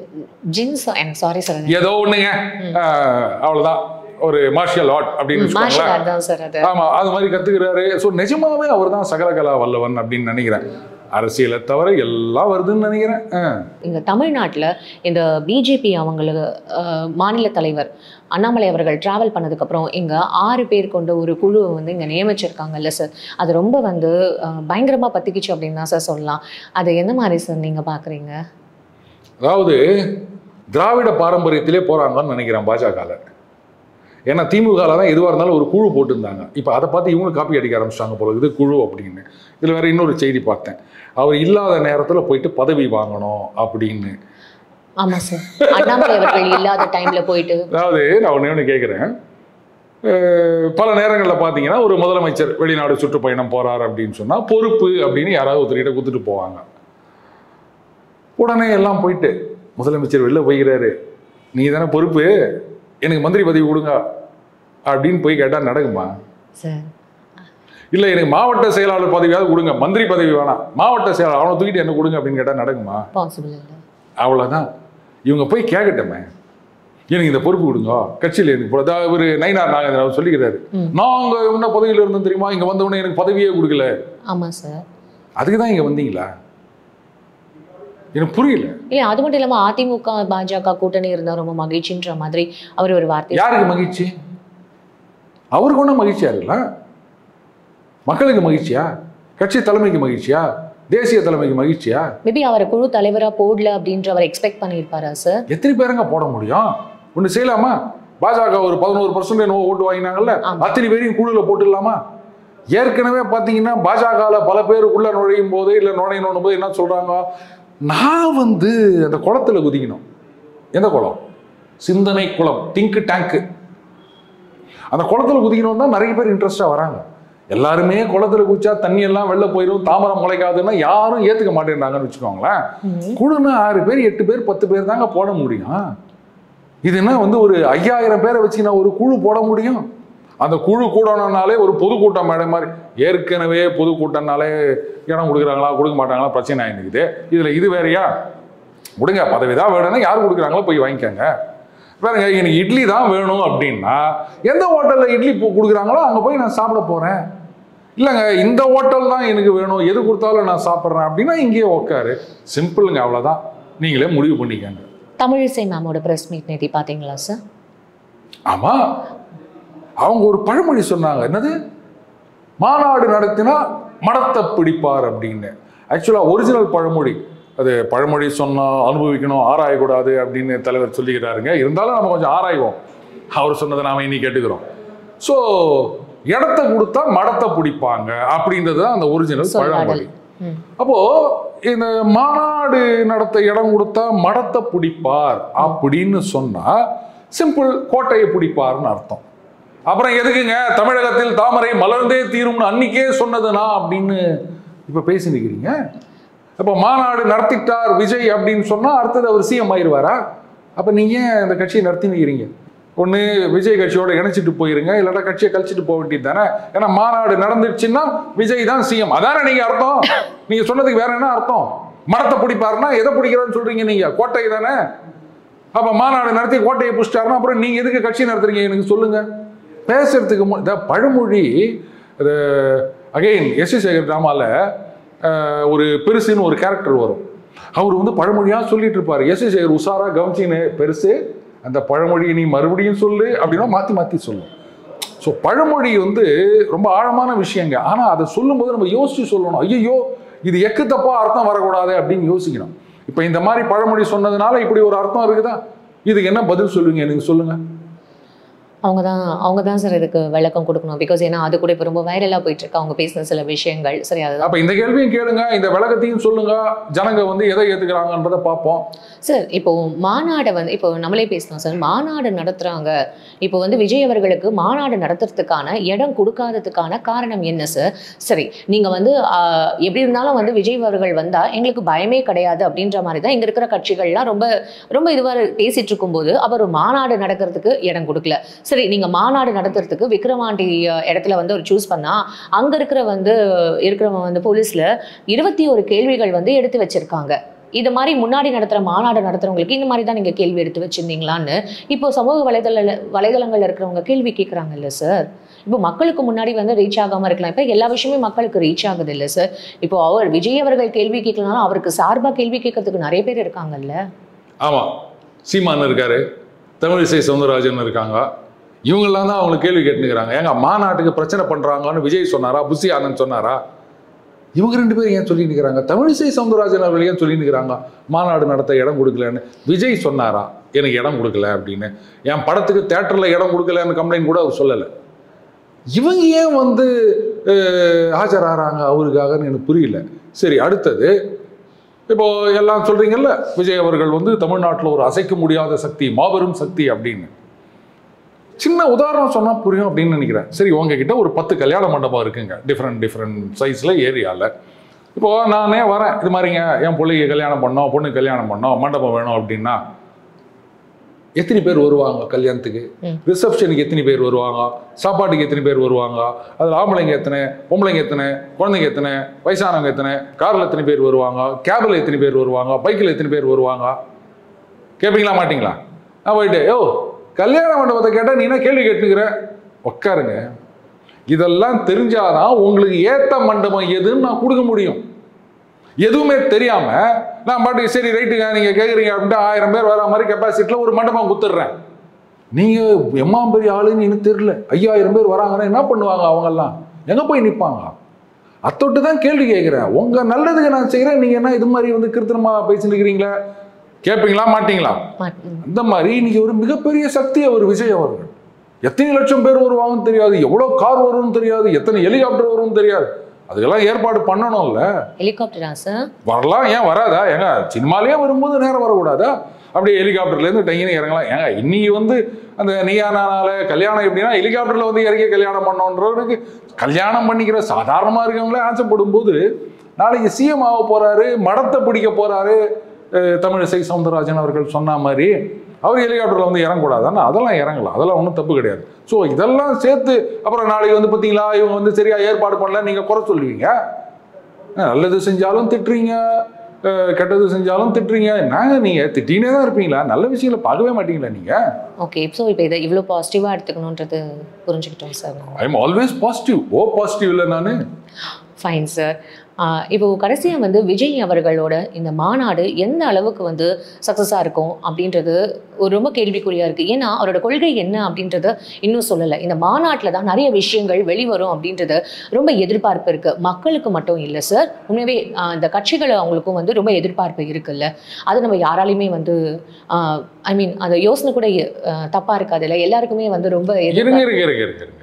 ஜின்ஸ் சாரி சார் ஏதோ ஒண்ணுங்க அஹ் அவ்வளவுதான் ஒரு மார்ஷியல் ஆர்ட் அப்படின்னு மார்ஷல் வச்சுக்கோங்களேன் ஆர்ட் தான் சார் அது ஆமா அது மாதிரி கத்துக்கிறாரு ஸோ நிஜமாவே அவர் தான் சகலகலா வல்லவன் அப்படின்னு நினைக்கிறேன் அரசியலை தவிர எல்லாம் வருதுன்னு நினைக்கிறேன் அஹ். இங்க தமிழ்நாட்டுல இந்த பிஜேபி அவங்களுக்கு அஹ், மாநில தலைவர் அண்ணாமலை அவர்கள் டிராவல் பண்ணதுக்கப்புறம் இங்க ஆறு பேர் கொண்ட ஒரு குழுவை வந்து இங்க நியமிச்சிருக்காங்கல்ல சார் அது ரொம்ப வந்து அஹ், பயங்கரமா பத்திக்கிச்சு அப்படின்னு தான் சார் சொல்லலாம் அது எந்த மாதிரி சார் நீங்க பாக்குறீங்க அதாவது திராவிட பாரம்பரியத்திலே போறாங்கன்னு நினைக்கிறேன் பாஜகவில் ஏன்னா திமுகவில் தான் எதுவாக இருந்தாலும் ஒரு குழு போட்டிருந்தாங்க இப்போ அதை பார்த்து இவங்க காப்பி அடிக்க ஆரம்பிச்சிட்டாங்க போல இது குழு அப்படின்னு இதில் வேற இன்னொரு செய்தி பார்த்தேன் அவர் இல்லாத நேரத்தில் போயிட்டு பதவி வாங்கணும் அப்படின்னு ஆமா சார் அண்ணாமலை அவர்கள் இல்லாத டைம்ல போயிட்டு அதாவது நான் ஒன்று ஒன்று கேட்குறேன் பல நேரங்களில் பார்த்தீங்கன்னா ஒரு முதலமைச்சர் வெளிநாடு சுற்றுப்பயணம் போறார் அப்படின்னு சொன்னால் பொறுப்பு அப்படின்னு யாராவது ஒருத்தர்கிட்ட கொடுத்துட்டு போவாங்க உடனே எல்லாம் போயிட்டு முதலமைச்சர் வெளில போய்கிறாரு நீ தானே பொறுப்பு எனக்கு மந்திரி பதவி கொடுங்க அப்படின்னு போய் கேட்டால் நடக்குமா சார் இல்லை எனக்கு மாவட்ட செயலாளர் பதவியாவது கொடுங்க மந்திரி பதவி வேணாம் மாவட்ட செயலாளர் அவனை தூக்கிட்டு என்ன கொடுங்க அப்படின்னு கேட்டால் நடக்குமா பாசிபிள் இல்லை அவ்வளோதான் இவங்க போய் கேட்கட்டமே எனக்கு இந்த பொறுப்பு கொடுங்க கட்சியில் எனக்கு பொ- அதாவது ஒரு நயினார் நாகேந்திரன் அவர் சொல்லிக்கிறாரு ம். நாங்க என்ன பதவியில் இருந்தோம் தெரியுமா இங்க வந்த உடனே எனக்கு பதவியே கொடுக்கல ஆமா சார் அதுக்கு தான் இங்க வந்தீங்களா எனக்கு புரியல இல்ல அது மட்டும் இல்லாம அதிமுக பாஜக கூட்டணி இருந்தா ரொம்ப மகிழ்ச்சின்ற மாதிரி அவர் ஒரு வார்த்தை யாருக்கு மகிழ்ச்சி அவருக்கு ஒன்றும் மகிழ்ச்சியா இருக்குல்ல மக்களுக்கு மகிழ்ச்சியா கட்சி தலைமைக்கு மகிழ்ச்சியா தேசிய தலைமைக்கு மகிழ்ச்சியா மேபி அவரை குழு தலைவரா போடல அப்படின்ற அவர் எக்ஸ்பெக்ட் பண்ணியிருப்பாரா சார் எத்தனை பேருங்க போட முடியும் ஒன்று செய்யலாமா பாஜக ஒரு பதினோரு பர்சன்ட் என்னவோ ஓட்டு வாங்கினாங்கல்ல ஆமா. அத்தனை பேரையும் குழுவில் போட்டுடலாமா ஏற்கனவே பார்த்தீங்கன்னா பாஜகவில் பல பேர் உள்ள நுழையும் போது இல்லை நுழையணும் போது என்ன சொல்றாங்க நான் வந்து அந்த குளத்துல குதிக்கணும் எந்த குளம் சிந்தனை குளம் திங்க் டேங்க்கு அந்த குளத்துல குதிக்கணும் தான் நிறைய பேர் இன்ட்ரெஸ்டாக வராங்க எல்லாருமே குளத்துல குதிச்சா தண்ணி எல்லாம் வெளில போயிடும் தாமரம் முளைக்காதுன்னா யாரும் ஏத்துக்க மாட்டேன்றாங்கன்னு வச்சுக்கோங்களேன் குழுன்னு ஆறு பேர் எட்டு பேர் பத்து பேர் தாங்க போட முடியும் இது என்ன வந்து ஒரு ஐயாயிரம் பேரை வச்சு நான் ஒரு குழு போட முடியும் அந்த குழு கூடணும்னாலே ஒரு பொதுக்கூட்டம் மேடம் மாதிரி ஏற்கனவே பொதுக்கூட்டம்னாலே இடம் கொடுக்குறாங்களா கொடுக்க மாட்டாங்களா பிரச்சனை ஆயிருக்குது இதுல இது வேறயா கொடுங்க பதவி தான் வேணும்னா யார் கொடுக்குறாங்களோ போய் வாங்கிக்கோங்க பாருங்க எனக்கு இட்லி தான் வேணும் அப்படின்னா எந்த ஹோட்டலில் இட்லி போ- கொடுக்குறாங்களோ அங்கே போய் நான் சாப்பிட போகிறேன் இல்லைங்க இந்த ஹோட்டல் தான் எனக்கு வேணும் எது கொடுத்தாலும் நான் சாப்பிட்றேன் அப்படின்னா இங்கேயே உட்காரு சிம்பிளுங்க அவ்வளோதான் நீங்களே முடிவு பண்ணிக்கங்க தமிழிசை மேமோட பிரஸ் மீட் நேத்தி பாத்தீங்களா சார் ஆமா அவங்க ஒரு பழமொழி சொன்னாங்க என்னது மாநாடு நடத்தினா மடத்தை பிடிப்பார் அப்படின்னு ஆக்சுவலா ஒரிஜினல் பழமொழி அது பழமொழி சொன்னா அனுபவிக்கணும் ஆராயக்கூடாது அப்படின்னு தலைவர் சொல்லிக்கிறாருங்க இருந்தாலும் நம்ம கொஞ்சம் ஆராய்வோம் அவர் சொன்னதை நாம இனி கேட்டுக்கிறோம் ஸோ இடத்த கொடுத்தா மடத்தை பிடிப்பாங்க அப்படின்றது தான் அந்த ஒரிஜினல் சொல்லாடல் பழமொழி ம். அப்போ இந்த மாநாடு நடத்த இடம் கொடுத்தா மடத்தை பிடிப்பார் அப்படின்னு சொன்னா சிம்பிள் கோட்டையை பிடிப்பார்னு அர்த்தம் அப்புறம் எதுக்குங்க தமிழகத்தில் தாமரை மலர்ந்தே தீரும்னு அன்னைக்கே சொன்னதுனா அப்படின்னு இப்ப பேசி நிக்கிறீங்க அப்போ மாநாடு நடத்திட்டார் விஜய் அப்படின்னு சொன்னா அடுத்தது அவர் சிஎம் ஆயிடுவாரா அப்ப நீங்க ஏன் இந்த கட்சியை நடத்தி நிக்கிறீங்க ஒன்று விஜய் கட்சியோட இணைச்சிட்டு போயிருங்க இல்லாட்டா கட்சியை கழிச்சிட்டு போக வேண்டியது தானே ஏன்னா மாநாடு நடந்துச்சுன்னா விஜய் தான் சிஎம் அதானே நீங்க அர்த்தம் நீங்க சொன்னதுக்கு வேற என்ன அர்த்தம் மரத்தை பிடிப்பாருன்னா எதை பிடிக்கிறோன்னு சொல்றீங்க நீங்க கோட்டை தானே அப்ப மாநாடு நடத்தி கோட்டையை பிடிச்சிட்டாருன்னா அப்புறம் நீங்க எதுக்கு கட்சி நடத்துறீங்க எனக்கு சொல்லுங்க பேசுறதுக்கு மு- இந்த பழமொழி அது அகைன் எஸ் சேகர் டிராமால அஹ், ஒரு பெருசுன்னு ஒரு கேரக்டர் வரும் அவர் வந்து பழமொழியா சொல்லிட்டு இருப்பாரு எஸ் சேகர் உஷாரா கவனிச்சின்னு பெருசு அந்த பழமொழியை நீ மறுபடியும் சொல்லு அப்படின்னா மாத்தி மாத்தி சொல்லும் ஸோ பழமொழி வந்து ரொம்ப ஆழமான விஷயங்க ஆனால் அதை சொல்லும்போது நம்ம யோசிச்சு சொல்லணும் ஐயோ இது எக்கு தப்பா அர்த்தம் வரக்கூடாது அப்படின்னு யோசிக்கணும் இப்போ இந்த மாதிரி பழமொழி சொன்னதுனால இப்படி ஒரு அர்த்தம் இருக்குதா இதுக்கு என்ன பதில் சொல்லுவீங்க எனக்கு சொல்லுங்க அவங்க தான் அவங்க தான் சார் இதுக்கு விளக்கம் கொடுக்கணும் பிகாஸ் ஏன்னா அது கூட இப்போ ரொம்ப வைரலாக போயிட்டு இருக்கு அவங்க பேசின சில விஷயங்கள் சரி அதுதான் அப்ப இந்த கேள்வியும் கேளுங்க இந்த விளக்கத்தையும் சொல்லுங்க ஜனங்க வந்து எதை ஏத்துக்கிறாங்கன்றதை பார்ப்போம் சார் இப்போ மாநாடை வந்து இப்போ நம்மளே பேசலாம் சார் மாநாடு நடத்துறாங்க இப்போ வந்து விஜய் அவர்களுக்கு மாநாடு நடத்துறதுக்கான இடம் கொடுக்காததுக்கான காரணம் என்ன சார் சரி நீங்க வந்து ஆஹ், எப்படி இருந்தாலும் வந்து விஜய் அவர்கள் வந்தா எங்களுக்கு பயமே கிடையாது அப்படின்ற மாதிரி தான் இங்க இருக்கிற கட்சிகள்லாம் ரொம்ப ரொம்ப இதுவாக பேசிட்டு இருக்கும்போது அவர் ஒரு மாநாடு நடக்கிறதுக்கு இடம் கொடுக்கல சரி நீங்க மாநாடு நடத்துறதுக்கு விக்ரவாண்டி அஹ், இடத்துல வந்து ஒரு சூஸ் பண்ணா அங்க இருக்கிற வந்து இருக்கிறவங்க வந்து போலீஸ்ல இருபத்தி ஒரு கேள்விகள் வந்து எடுத்து வச்சிருக்காங்க இது மாதிரி முன்னாடி நடத்துகிற மாநாடு நடத்துறவங்களுக்கு இந்த மாதிரி தான் நீங்கள் கேள்வி எடுத்து வச்சிருந்தீங்களான்னு இப்போ சமூக வலைதள வலைதளங்கள்ல இருக்கிறவங்க கேள்வி கேட்குறாங்கல்ல சார் இப்போ மக்களுக்கு முன்னாடி வந்து ரீச் ஆகாமல் இருக்கலாம் இப்போ எல்லா விஷயமே மக்களுக்கு ரீச் ஆகுது இல்லை சார் இப்போ அவர் விஜய் அவர்கள் கேள்வி கேட்கலனாலும் அவருக்கு சார்பாக கேள்வி கேட்கறதுக்கு நிறைய பேர் இருக்காங்கல்ல ஆமா சீமான் இருக்காரு தமிழிசை சவுந்தரராஜன் இருக்காங்க இவங்கெல்லாம் தான் அவங்களுக்கு கேள்வி கேட்டுக்கிறாங்க ஏங்க மாநாட்டுக்கு பிரச்சனை பண்றாங்கன்னு விஜய் சொன்னாரா புசி ஆனந்த் சொன்னாரா இவங்க ரெண்டு பேரும் ஏன் சொல்லி நிற்கிறாங்க தமிழிசை சவுந்தரராஜன் அவர்கள் ஏன் சொல்லி நிற்கிறாங்க மாநாடு நடத்த இடம் கொடுக்கலன்னு விஜய் சொன்னாரா எனக்கு இடம் கொடுக்கல அப்படின்னு என் படத்துக்கு தேட்டரில் இடம் கொடுக்கலன்னு கம்ப்ளைண்ட் கூட அவர் சொல்லலை இவங்க ஏன் வந்து அஹ், ஆஜராகிறாங்க அவருக்காகன்னு எனக்கு புரியல சரி அடுத்தது இப்போ எல்லாம் சொல்றீங்கல்ல விஜய் அவர்கள் வந்து தமிழ்நாட்டில் ஒரு அசைக்க முடியாத சக்தி மாபெரும் சக்தி அப்படின்னு சின்ன உதாரணம் சொன்னா புரியும் அப்படின்னு நினைக்கிறேன் சரி உங்ககிட்ட ஒரு பத்து கல்யாண மண்டபம் இருக்குங்க டிஃப்ரெண்ட் டிஃப்ரெண்ட் சைஸ்ல ஏரியால இப்போ நானே வரேன் இது மாதிரிங்க என் பிள்ளைக்கு கல்யாணம் பண்ணோம் பொண்ணுக்கு கல்யாணம் பண்ணோம் மண்டபம் வேணும் அப்படின்னா எத்தனை பேர் வருவாங்க கல்யாணத்துக்கு ம். ரிசப்ஷனுக்கு எத்தனை பேர் வருவாங்க சாப்பாட்டுக்கு எத்தனை பேர் வருவாங்க அதில் ஆம்பளைங்க எத்தனை பொம்பளைங்க எத்தனை குழந்தைங்க எத்தனை வயசானவங்க எத்தனை காரில் எத்தனை பேர் வருவாங்க கேபில் எத்தனை பேர் வருவாங்க பைக்கில் எத்தனை பேர் வருவாங்க கேட்பீங்களா மாட்டீங்களா நான் போயிட்டு யோ கல்யாண மண்டபத்தை கேட்டால் நீ என்ன கேள்வி கேட்டுக்கிற உட்காருங்க இதெல்லாம் தெரிஞ்சாதான் உங்களுக்கு ஏத்த மண்டபம் எதுன்னு நான் கொடுக்க முடியும் எதுவுமே தெரியாம நான் பாட்டுக்கு சரி ரைட்டுங்க நீங்க கேக்குறீங்க அப்படின்ட்டு ஆயிரம் பேர் வர மாதிரி கெப்பாசிட்டில ஒரு மண்டபம் குத்துடுறேன் நீங்க எம்மா பெரிய ஆளுன்னு எனக்கு தெரியல ஐயாயிரம் பேர் வராங்கன்னா என்ன பண்ணுவாங்க அவங்கெல்லாம் எங்க போய் நிற்பாங்க அத்தொட்டு தான் கேள்வி கேட்குறேன் உங்க நல்லதுக்கு நான் செய்கிறேன் நீங்க என்ன இது மாதிரி வந்து கிருத்தனமா பேசிட்டு இருக்கிறீங்களா கேட்பீங்களா மாட்டீங்களா மாட்- ம். அந்த மாதிரி இன்னைக்கு ஒரு மிகப்பெரிய சக்தி அவர் விஜய் அவர்கள் எத்தனை லட்சம் பேர் வருவாங்கன்னு தெரியாது எவ்வளோ கார் வரும்னு தெரியாது எத்தனை ஹெலிகாப்டர் வரும்னு தெரியாது அதுக்கெல்லாம் ஏற்பாடு பண்ணணும்ல ஹெலிகாப்டரா சார் வரலாம் ஏன் வராதா ஏங்க சினிமாலேயே வரும்போது நேரம் வரக்கூடாதா அப்படியே ஹெலிகாப்டர்லேருந்து டங்கினு இறங்கலாம் ஏங்க இன்னைக்கு வந்து அந்த நீயானால கல்யாணம் எப்படின்னா ஹெலிகாப்டரில் வந்து இறங்கி கல்யாணம் பண்ணோன்றவருக்கு கல்யாணம் பண்ணிக்கிற சாதாரணமாக இருக்கவங்களே ஆசைப்படும் போது நாளைக்கு சிஎம் ஆக போறாரு மடத்தை பிடிக்க போறாரு அஹ், தமிழிசை சவுந்தரராஜன் அவர்கள் சொன்ன மாதிரி அவர் ஹெலிகாப்டரில் வந்து இறங்கக்கூடாதான்னு அதெல்லாம் இறங்கலாம் அதெல்லாம் ஒன்றும் தப்பு கிடையாது ஸோ இதெல்லாம் சேர்த்து அப்புறம் நாளைக்கு வந்து பார்த்தீங்களா இவங்க வந்து சரியா ஏற்பாடு பண்ணல நீங்கள் குறை சொல்லுவீங்க நல்லது செஞ்சாலும் திட்டுறீங்க அஹ் கெட்டது செஞ்சாலும் திட்டுறீங்க என்னங்க நீங்க திட்டினே தான் இருப்பீங்களா நல்ல விஷயங்களை பார்க்கவே மாட்டீங்களா நீங்க ஓகே ஸோ இப்போ இதை இவ்வளோ பாசிட்டிவாக எடுத்துக்கணுன்றது புரிஞ்சுக்கிட்டோம் sir I am always positive oh positive இல்லை நான் ஃபைன் சார் இப்போ கடைசியாக வந்து விஜய் அவர்களோட இந்த மாநாடு எந்த அளவுக்கு வந்து சக்ஸஸாக இருக்கும் அப்படின்றது ஒரு ரொம்ப கேள்விக்குறியாக இருக்குது ஏன்னா அவரோட கொள்கை என்ன அப்படின்றத இன்னும் சொல்லலை இந்த மாநாட்டில் தான் நிறைய விஷயங்கள் வெளிவரும் அப்படின்றது ரொம்ப எதிர்பார்ப்பு இருக்குது மக்களுக்கு மட்டும் இல்லை சார் உண்மையாகவே ஆஹ், இந்த கட்சிகள் அவங்களுக்கும் வந்து ரொம்ப எதிர்பார்ப்பு இருக்குல்ல அது நம்ம யாராலையுமே வந்து ஐ மீன் அந்த யோசனை கூட தப்பாக இருக்காது இல்லை எல்லாருக்குமே வந்து ரொம்ப இருங்க எதிர்பார்ப்பு இருங்க இருங்க இருங்க இருங்க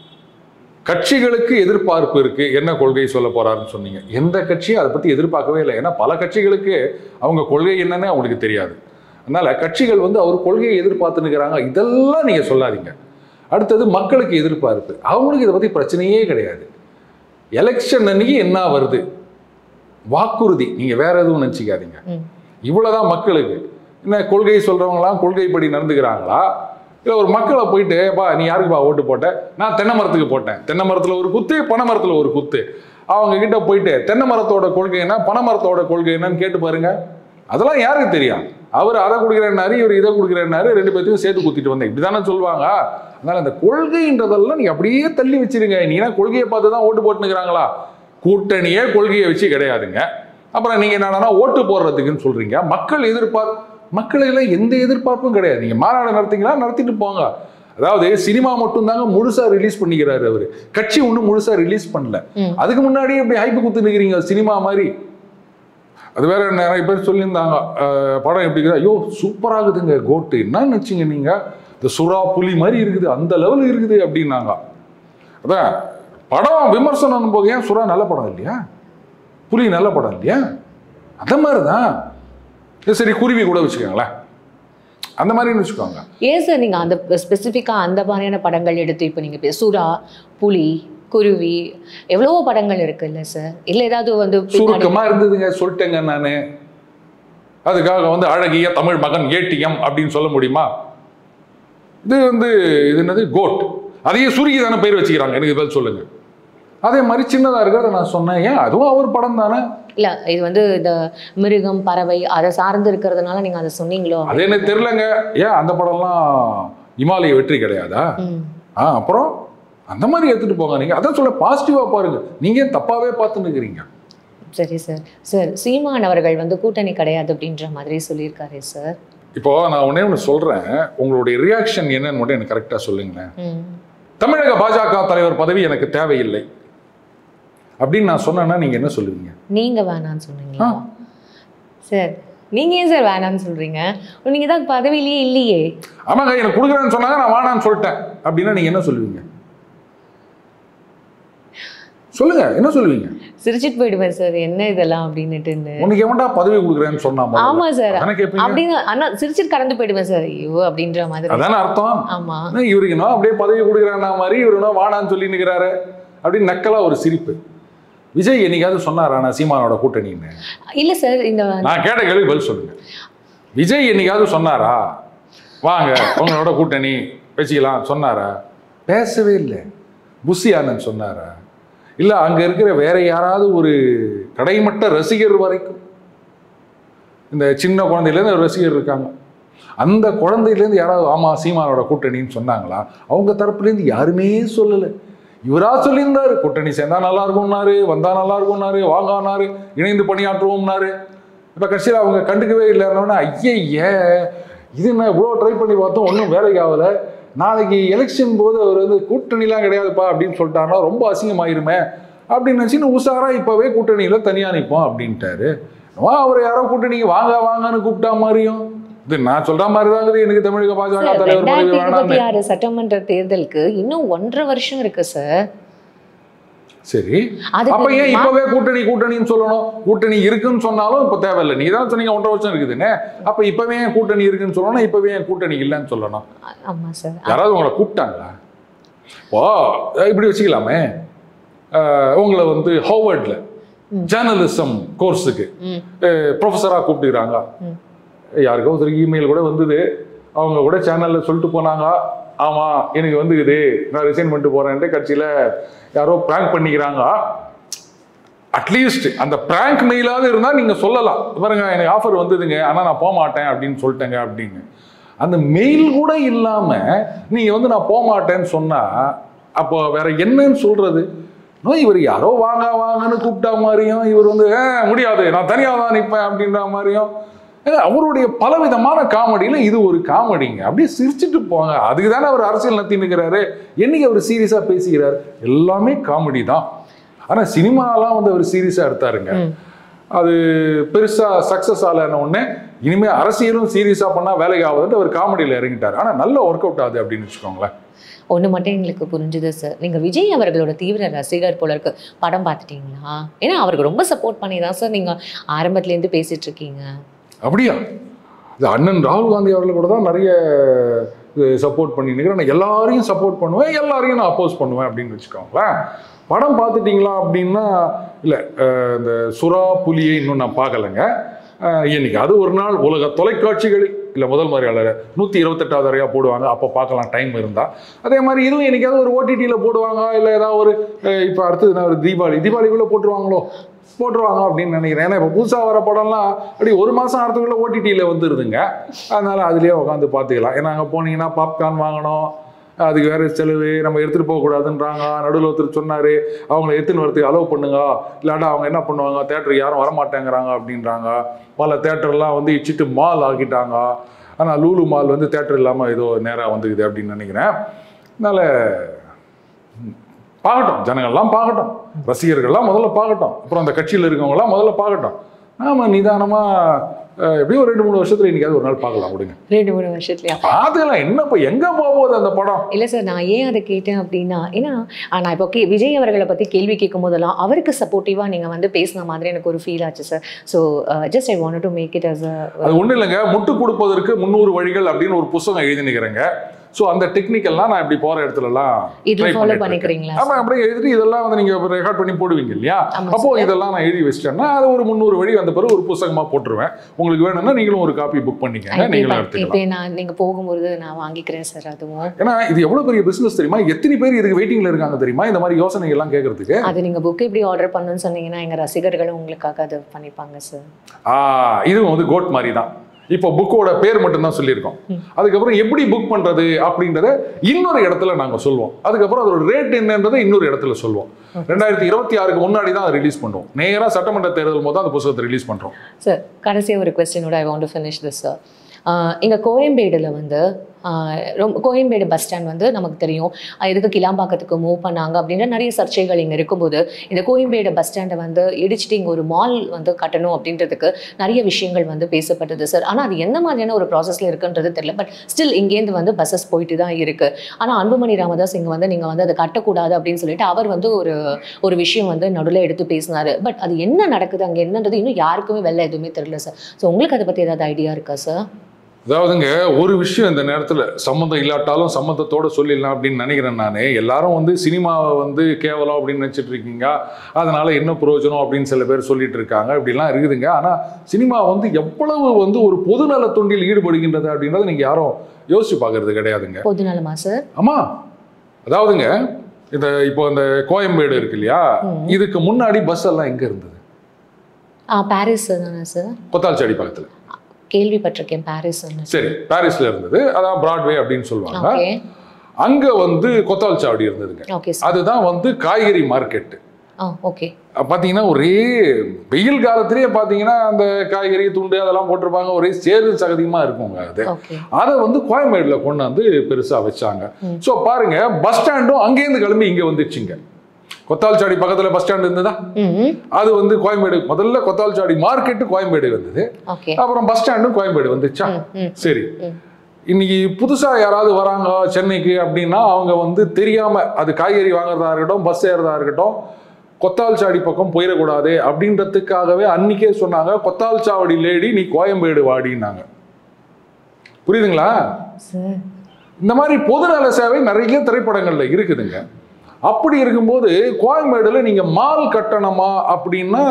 கட்சிகளுக்கு எதிர்பார்ப்பு இருக்கு என்ன கொள்கை சொல்ல போறாருன்னு சொன்னீங்க எந்த கட்சியும் அதை பத்தி எதிர்பார்க்கவே இல்லை ஏன்னா பல கட்சிகளுக்கு அவங்க கொள்கை என்னன்னு அவங்களுக்கு தெரியாது அதனால கட்சிகள் வந்து அவர் கொள்கையை எதிர்பார்த்து நிற்கிறாங்க இதெல்லாம் நீங்க சொல்லாதீங்க அடுத்தது மக்களுக்கு எதிர்பார்ப்பு அவங்களுக்கு இதை பத்தி பிரச்சனையே கிடையாது எலெக்ஷன் அன்னைக்கு என்ன வருது வாக்குறுதி நீங்க வேற எதுவும் நினச்சிக்காதீங்க ம். இவ்வளவுதான் மக்களுக்கு என்ன கொள்கை சொல்றவங்களாம் கொள்கைப்படி நடந்துக்கிறாங்களா இல்லை ஒரு மக்களை போயிட்டு பா நீ யாருக்குப்பா ஓட்டு போட்ட நான் தென்னை மரத்துக்கு போட்டேன் தென்னை மரத்தில் ஒரு குத்து பனை மரத்தில் ஒரு குத்து அவங்க கிட்ட போயிட்டு தென்னை மரத்தோட கொள்கை என்ன பனை மரத்தோட கொள்கை என்னன்னு கேட்டு பாருங்க அதெல்லாம் யாருக்கு தெரியும் அவர் அதை கொடுக்குறேன்னாரு இவர் இதை கொடுக்குறேன்னாரு ரெண்டு பேர்த்தையும் சேர்த்து குத்திட்டு வந்தேன் இப்படி தானே சொல்லுவாங்க அதனால அந்த கொள்கைன்றதெல்லாம் நீங்க அப்படியே தள்ளி வச்சிருங்க நீங்க கொள்கையை பார்த்து தான் ஓட்டு போட்டுனுக்கிறாங்களா கூட்டணியே கொள்கையை வச்சு கிடையாதுங்க அப்புறம் நீங்க என்னன்னா ஓட்டு போடுறதுக்குன்னு சொல்றீங்க மக்கள் எதிர்பார்ப்பு மக்களுக்கெல்லாம் எந்த எதிர்பார்ப்பும் கிடையாது நீங்க மாநாடு நடத்தீங்களா நடத்திட்டு போங்க அதாவது சினிமா மட்டும்தாங்க முழுசா ரிலீஸ் பண்ணிக்கிறாரு அவரு கட்சி ஒன்றும் முழுசா ரிலீஸ் பண்ணல ம். அதுக்கு முன்னாடியே இப்படி ஹைப்பு குத்து நிற்கிறீங்க சினிமா மாதிரி அது வேற நிறைய பேர் சொல்லியிருந்தாங்க அஹ், படம் எப்படி இருக்குது ஐயோ சூப்பராகுதுங்க கோட்டு என்ன நினச்சிங்க நீங்க இந்த சுறா புலி மாதிரி இருக்குது அந்த லெவல் இருக்குது அப்படின்னாங்க அதான் படம் விமர்சனம் போக ஏன் சுறா நல்ல படம் இல்லையா புலி நல்ல படம் இல்லையா அந்த மாதிரி தான் இது சரி குருவி கூட வச்சுக்கோங்களேன் அந்த மாதிரின்னு வச்சுக்கோங்க ஏன் சார் நீங்கள் அந்த ஸ்பெசிஃபிக்காக அந்த மாதிரியான படங்கள் எடுத்து இப்போ நீங்கள் சுறா புலி குருவி எவ்வளவோ படங்கள் இருக்குல்ல சார் இல்லை ஏதாவது வந்து பின்னாடி- சுருக்கமா இருந்ததுங்க சொல்லிட்டேங்க நானு அதுக்காக வந்து அழகிய தமிழ் மகன் ஏடிஎம் அப்படின்னு சொல்ல முடியுமா இது வந்து இது என்னது கோட் அதையே சுருக்கி தானே பேர் வச்சுக்கிறாங்க எனக்கு பதில் சொல்லுங்க அதே மாதிரி சின்னதா இருக்கிறத நான் சொன்னேன் ஏன் அதுவும் அவர் படம் தானே இல்ல இது வந்து இந்த மிருகம் பறவை அதை சார்ந்து இருக்கிறதுனால நீங்க அதை சொன்னீங்களோ அது எனக்கு தெரியலங்க ஏன் அந்த படம்லாம் இமாலய வெற்றி கிடையாதா ம். ஆ அப்புறம் அந்த மாதிரி எடுத்துட்டு போங்க நீங்க அதான் சொல்ல பாசிட்டிவா பாருங்க நீங்க ஏன் தப்பாவே பார்த்து நிற்கிறீங்க சரி சார் சார் சீமான் அவர்கள் வந்து கூட்டணி கிடையாது அப்படின்ற மாதிரி சொல்லியிருக்காரு சார் இப்போ நான் ஒண்ணே ஒன்று சொல்றேன் உங்களுடைய ரியாக்ஷன் என்னன்னு மட்டும் எனக்கு கரெக்டா சொல்லுங்களேன் ம் தமிழக பாஜக தலைவர் பதவி எனக்கு தேவையில்லை அப்படின்னு நான் சொன்னேன்னா நீங்க என்ன சொல்லுவீங்க நீங்க வேணாம்னு சொன்னீங்களா சார் நீங்க ஏன் சார் வேணாம்னு சொல்றீங்க நீங்க தான் பதவியிலேயே இல்லையே ஆமாங்க எனக்கு கொடுக்குறேன்னு சொன்னாங்க நான் வேணான்னு சொல்லிட்டேன் அப்படின்னா நீங்க என்ன சொல்லுவீங்க சொல்லுங்க என்ன சொல்லுவீங்க சிரிச்சிட்டு போயிடுவேன் சார் என்ன இதெல்லாம் அப்படின்னுட்டுன்னு உனக்கு எவன்டா பதவி கொடுக்குறேன்னு சொன்னா முதல்ல? ஆமா சார் அதானே கேட்பீங்க அப்படின்னு ஆனா சிரிச்சிட்டு கடந்து போயிடுவேன் சார் ஐயோ அப்படின்ற மாதிரி அதானே அர்த்தம் ஆமா என்ன இவருக்கு என்ன அப்படியே பதவி கொடுக்குறேன்னா மாதிரி இவரு என்ன வானான்னு சொல்லி நிற்கிறாரு அப்படின்னு நக்கலா ஒரு சிரிப்பு விஜய் என்னைக்காவது சொன்னாரா நான் சீமானோட கூட்டணின்னு இல்ல சார் இந்த நான் கேட்ட கேள்வி பதில் சொல்லுங்க விஜய் என்னைக்காவது சொன்னாரா வாங்க உங்களோட கூட்டணி வச்சுக்கலாம் சொன்னாரா பேசவே இல்லை புஷி ஆனந்த் சொன்னாரா இல்லை அங்கே இருக்கிற வேற யாராவது ஒரு கடைமட்ட ரசிகர் வரைக்கும் இந்த சின்ன குழந்தையிலேருந்து ஒரு ரசிகர் இருக்காங்க அந்த குழந்தையிலேருந்து யாராவது ஆமாம் சீமானோட கூட்டணின்னு சொன்னாங்களா அவங்க தரப்புலேருந்து யாருமே சொல்லலை இவரா சொல்லியிருந்தாரு கூட்டணி சேர்ந்தா நல்லா இருக்கும்னாரு வந்தா நல்லா இருக்கும்னாரு வாங்கானாரு இணைந்து பணியாற்றுவோம்னாரு இப்போ கட்சியில் அவங்க கண்டுக்கவே இல்லைன்னொன்னே ஐயய்ய இது என்ன இவ்வளோ ட்ரை பண்ணி பார்த்தோம் ஒன்றும் வேலைக்கு ஆகலை நாளைக்கு எலெக்ஷன் போது அவர் வந்து கூட்டணிலாம் கிடையாதுப்பா அப்படின்னு சொல்லிட்டாருன்னா ரொம்ப அசிங்கமாயிருமே அப்படின்னு நினச்சின்னு உஷாரா இப்போவே கூட்டணியில் தனியாக நிற்போம் அப்படின்ட்டாரு வா அவர் யாரோ கூட்டணிக்கு வாங்க வாங்கன்னு கூப்பிட்டா மாதிரியும் இது நான் சொல்ற மாதிரி தான் இருக்குது எனக்கு தமிழக பாஜக தலைவர் பதவி ரெண்டாயிரத்தி வேணாம்னு இருபத்தி ஆறு சட்டமன்ற தேர்தலுக்கு இன்னும் ஒன்றரை வருஷம் இருக்கு சார் சரி அதுக்கு அப்ப ஏன் மா- இப்பவே கூட்டணி கூட்டணின்னு சொல்லணும் கூட்டணி இருக்குன்னு சொன்னாலும் இப்ப தேவையில்லை நீங்க தான் சொன்னீங்க ஒன்றரை வருஷம் இருக்குதுன்னு அப்ப இப்பவே ஏன் கூட்டணி இருக்குன்னு சொல்லணும் இப்பவே ஏன் கூட்டணி இல்லைன்னு சொல்லணும் ஆமா சார் யாராவது உங்களை கூப்பிட்டாங்களா ஓ இப்படி வச்சுக்கலாமே அஹ், உங்களை வந்து ஹார்வர்ட்ல ஜேர்னலிசம் கோர்ஸுக்கு ம் ப்ரொஃபஸராக கூப்பிட்டுக்கிறாங்க ம். யாருக்கோ ஒரு இமெயில் கூட வந்தது அவங்க கூட சேனல்ல சொல்லிட்டு போனாங்க ஆமா எனக்கு வந்துக்குது நான் ரிசைன் பண்ணிட்டு போறேன்ட்டு கட்சியில யாரோ ப்ராங்க் பண்ணிக்கிறாங்க அட்லீஸ்ட் அந்த ப்ராங்க் மெயிலாவது இருந்தால் நீங்க சொல்லலாம் பாருங்க எனக்கு ஆஃபர் வந்ததுங்க ஆனால் நான் போக மாட்டேன் அப்படின்னு சொல்லிட்டேங்க அப்படின்னு அந்த மெயில் கூட இல்லாம நீங்க வந்து நான் போக மாட்டேன்னு சொன்னா அப்போ வேற என்னன்னு சொல்றது நோ, இவர் யாரோ வாங்க வாங்கன்னு கூப்பிட்டா மாதிரியும் இவர் வந்து "ஏ, முடியாது நான் தனியாக தான் நிற்பேன் அப்படின்ற மாதிரியும் ஏங்க, அவருடைய பலவிதமான காமெடியில இது ஒரு காமெடிங்க அப்படியே சிரிச்சுட்டு போங்க அதுக்கு தானே அவர் அரசியல் நத்தினுக்கிறாரு என்னைக்கு அவர் சீரியஸா பேசிக்கிறாரு எல்லாமே காமெடி தான் ஆனா சினிமாலாம் வந்து அவர் சீரியஸா எடுத்தாருங்க ம். அது பெருசா சக்சஸ் ஆகலன்ன உடனே இனிமே அரசியலும் சீரியஸா பண்ணா வேலைக்கு ஆகுதுன்ட்டு அவர் காமெடியில இறங்கிட்டார் ஆனா நல்ல ஒர்க் அவுட் ஆகுது அப்படின்னு வச்சுக்கோங்களேன் ஒன்று மட்டும் எங்களுக்கு புரிஞ்சுது சார் நீங்கள் விஜய் அவர்களோட தீவிர ரசிகர் போல இருக்கு படம் பார்த்துட்டீங்களா ஏன்னா அவருக்கு ரொம்ப சப்போர்ட் பண்ணி தான் சார் நீங்கள் ஆரம்பத்துலேருந்து பேசிட்டு இருக்கீங்க அப்படியா இது அண்ணன் ராகுல் காந்தி அவர்கள் கூட தான் நிறைய சப்போர்ட் பண்ணிட்டு நான் எல்லாரையும் சப்போர்ட் பண்ணுவேன் எல்லாரையும் நான் அப்போஸ் பண்ணுவேன் அப்படின்னு வச்சுக்கோங்களேன் படம் பார்த்துட்டீங்களா அப்படின்னா இல்லை இந்த சுறா புலியை இன்னும் நான் பார்க்கலைங்க அஹ், இன்னைக்கு அது ஒரு நாள் உலக தொலைக்காட்சிகளில் இல்லை முதல் மாதிரியாளர் நூற்றி இருபத்தெட்டாவது வரையா போடுவாங்க அப்போ பார்க்கலாம் டைம் இருந்தால் அதே மாதிரி இதுவும் என்னைக்காவது ஒரு ஓடிடியில் போடுவாங்க இல்லை ஏதாவது ஒரு இப்போ அடுத்தது என்ன ஒரு தீபாவளி தீபாவளிக்குள்ளே போட்டுருவாங்களோ போட்டுருவாங்க அப்படின்னு நினைக்கிறேன் ஏன்னா இப்போ புதுசாக வர படம்லாம் அப்படி ஒரு மாதம் ஆகிறதுக்குள்ள ஓடிடியில் வந்துடுதுங்க அதனால அதுலேயே உட்காந்து பார்த்துக்கலாம் ஏன்னா அங்கே போனீங்கன்னா பாப்கார்ன் வாங்கணும் அதுக்கு வேற செலவு நம்ம எடுத்துகிட்டு போகக்கூடாதுன்றாங்க நடுவில் ஒருத்தர் சொன்னார் அவங்கள எடுத்துன்னு வரதுக்கு அலோவ் பண்ணுங்க இல்லாட்டா அவங்க என்ன பண்ணுவாங்க தேட்டருக்கு யாரும் வரமாட்டேங்கிறாங்க அப்படின்றாங்க பல தேட்டர்லாம் வந்து இச்சிட்டு மால் ஆக்கிட்டாங்க ஆனால் லூலு மால் வந்து தேட்டர் இல்லாமல் ஏதோ நேராக வந்துக்குது அப்படின்னு நினைக்கிறேன் அதனால ம், பார்க்கட்டும் ஜனங்கள்லாம் பார்க்கட்டும் ரசிகர்கள்லாம் முதல்ல பார்க்கட்டும் அப்புறம் அந்த கட்சியில் இருக்கவங்கலாம் முதல்ல பார்க்கட்டும் நாம நிதானமாக எப்படியும் ஒரு ரெண்டு மூணு வருஷத்துல இன்னைக்காவது ஒரு நாள் பார்க்கலாம் விடுங்க ரெண்டு மூணு வருஷத்துலயா பார்த்துக்கலாம் என்ன இப்போ எங்கே போகுது அந்த படம் இல்லை சார் நான் ஏன் அதை கேட்டேன் அப்படின்னா ஏன்னா ஆ, நான் இப்போ கே விஜய் அவர்களை பற்றி கேள்வி கேட்கும் போதெல்லாம் அவருக்கு சப்போர்ட்டிவாக நீங்கள் வந்து பேசின மாதிரி எனக்கு ஒரு ஃபீல் ஆச்சு sir so just I want to make it as a அது ஒன்றும் இல்லைங்க முட்டு கொடுப்பதற்கு முந்நூறு வழிகள் அப்படின்னு ஒரு புத்தகம் எழுதினுக்கிறேங்க ஸோ அந்த டெக்னிக்கெல்லாம் நான் இப்படி போகிற இடத்துலலாம் இதில் try ஃபாலோ பண்ணிட்டு பண்ணிக்கிறீங்களா ஆமா அப்படியே எழுதிட்டு இதெல்லாம் வந்து நீங்க ரெக்கார்ட் பண்ணி போடுவீங்க இல்லையா ஆமா அப்போ sir. இதெல்லாம் நான் எழுதி வச்சிட்டேன்னா அது ஒரு முந்நூறு வழி வந்த பிறகு ஒரு புத்தகமா போட்டுருவேன் உங்களுக்கு வேணும்னா நீங்களும் ஒரு காப்பி புக் பண்ணிக்கங்க நீங்களும் எடுத்துக்கலாம் இப்போ நான் நீங்கள் போகும்போது நான் வாங்கிக்கிறேன் சார் அதுவும் ஏன்னா இது எவ்வளவு பெரிய பிசினஸ் தெரியுமா எத்தனை பேர் இதுக்கு வெயிட்டிங்ல இருக்காங்க தெரியுமா இந்த மாதிரி யோசனை எல்லாம் கேட்கறதுக்கு அது நீங்கள் புக் எப்படி ஆர்டர் பண்ணணும்னு சொன்னீங்கன்னா எங்கள் ரசிகர்களும் உங்களுக்காக அது பண்ணிப்பாங்க சார் ஆ இதுவும் வந்து கோட் மாதிரி தான் இப்போ புக்கோட பேர் மட்டும்தான் சொல்லியிருக்கோம் அதுக்கப்புறம் எப்படி புக் பண்றது அப்படின்றத இன்னொரு இடத்துல நாங்க சொல்லுவோம் அதுக்கப்புறம் அதோட ரேட் என்னன்றதை இன்னொரு இடத்துல சொல்லுவோம் ரெண்டாயிரத்தி இருபத்தி ஆறுக்கு முன்னாடி தான் ரிலீஸ் பண்ணுவோம் நேரா சட்டமன்ற தேர்தல் போது தான் அந்த புத்தகத்தை ரிலீஸ் பண்றோம் சார் கடைசியாக ஒரு கொஸ்டினோட I want to finish this sir இங்கே கோயம்பேடில் வந்து ஆஹ் ரொம்ப கோயம்பேடு பஸ் ஸ்டாண்ட் வந்து நமக்கு தெரியும் ஆஹ் எதுக்கு கிளாம்பாக்கத்துக்கு மூவ் பண்ணாங்க அப்படின்ற நிறைய சர்ச்சைகள் இங்கே இருக்கும்போது இந்த கோயம்பேடு பஸ் ஸ்டாண்டை வந்து இடிச்சிட்டு இங்கே ஒரு மால் வந்து கட்டணும் அப்படின்றதுக்கு நிறைய விஷயங்கள் வந்து பேசப்பட்டது சார் ஆனால் அது எந்த மாதிரியான ஒரு ப்ராசஸில் இருக்குன்றது தெரியல பட் ஸ்டில் இங்கேருந்து வந்து பஸ்ஸஸ் போயிட்டு தான் இருக்குது ஆனால் அன்புமணி ராமதாஸ் இங்கே வந்து நீங்கள் வந்து அதை கட்டக்கூடாது அப்படின்னு சொல்லிட்டு அவர் வந்து ஒரு ஒரு விஷயம் வந்து நடுவில் எடுத்து பேசினாரு பட் அது என்ன நடக்குது அங்கே என்னன்றது இன்னும் யாருக்குமே வெளில எதுவுமே தெரியல சார் ஸோ உங்களுக்கு அதை பற்றி ஏதாவது ஐடியா இருக்கா சார் அதாவதுங்க ஒரு விஷயம் இந்த நேரத்தில் சம்மந்தம் இல்லாட்டாலும் சம்மந்தத்தோட சொல்லிடலாம் அப்படின்னு நினைக்கிறேன் நான் எல்லாரும் வந்து சினிமாவை வந்து கேவலம் அப்படின்னு நினச்சிட்டு இருக்கீங்க அதனால என்ன பிரயோஜனம் அப்படின்னு சில பேர் சொல்லிட்டு இருக்காங்க இப்படிலாம் இருக்குதுங்க ஆனால் சினிமா வந்து எவ்வளவு வந்து ஒரு பொதுநல தொண்டில் ஈடுபடுகின்றது அப்படின்றத நீங்கள் யாரும் யோசிச்சு பார்க்கறது கிடையாதுங்க பொது நலமா சார் ஆமா அதாவதுங்க இந்த இப்போ இந்த கோயம்பேடு இருக்கு இல்லையா ம். இதுக்கு முன்னாடி பஸ் எல்லாம் எங்க இருந்தது ஆ பாரிஸ் தானே சார் கொத்தால்சாடி பக்கத்துல கேள்விப்பட்டிருக்கேன் பாரிஸ் சரி பாரிஸ்ல இருந்தது அதான் பிராட்வே அப்படின்னு சொல்லுவாங்க ஓகே அங்க வந்து கொத்தால்சாவடி இருந்ததுங்க ஓகே சார் அதுதான் வந்து காய்கறி மார்க்கெட் ஆ ஓகே பார்த்தீங்கன்னா ஒரே வெயில் காலத்திலேயே பார்த்தீங்கன்னா அந்த காய்கறி துண்டு அதெல்லாம் போட்டிருப்பாங்க ஒரே சேறு சகதியமாக இருக்குங்க அது ஓகே அதை வந்து கோயம்பேடுல கொண்டு வந்து பெருசாக வச்சாங்க ம். ஸோ பாருங்க பஸ் ஸ்டாண்டும் அங்கேருந்து கிளம்பி இங்கே வந்துச்சுங்க கொத்தால்சாடி பக்கத்தில் பஸ் ஸ்டாண்ட் இருந்ததா ம் அது வந்து கோயம்பேடு முதல்ல கொத்தால்சாடி மார்க்கெட்டு கோயம்பேடு வந்தது ஓகே அப்புறம் பஸ் ஸ்டாண்டும் கோயம்பேடு வந்துச்சா ம் ம் சரி ம். இன்னைக்கு புதுசா யாராவது வராங்க சென்னைக்கு அப்படின்னா அவங்க வந்து தெரியாம அது காய்கறி வாங்குறதா இருக்கட்டும் பஸ் ஏறதா இருக்கட்டும் கொத்தால் சாவடி பக்கம் போயிடக்கூடாது அப்படின்றதுக்காகவே அன்னைக்கே சொன்னாங்க கொத்தால் சாவடி லேடி நீ கோயம்பேடு வாடினாங்க புரியுதுங்களா சார் இந்த மாதிரி பொதுநல சேவை நிறைய திரைப்படங்கள்ல இருக்குதுங்க அப்படி இருக்கும்போது கோயம்பேடுல நீங்க மால் கட்டணமா அப்படின்னா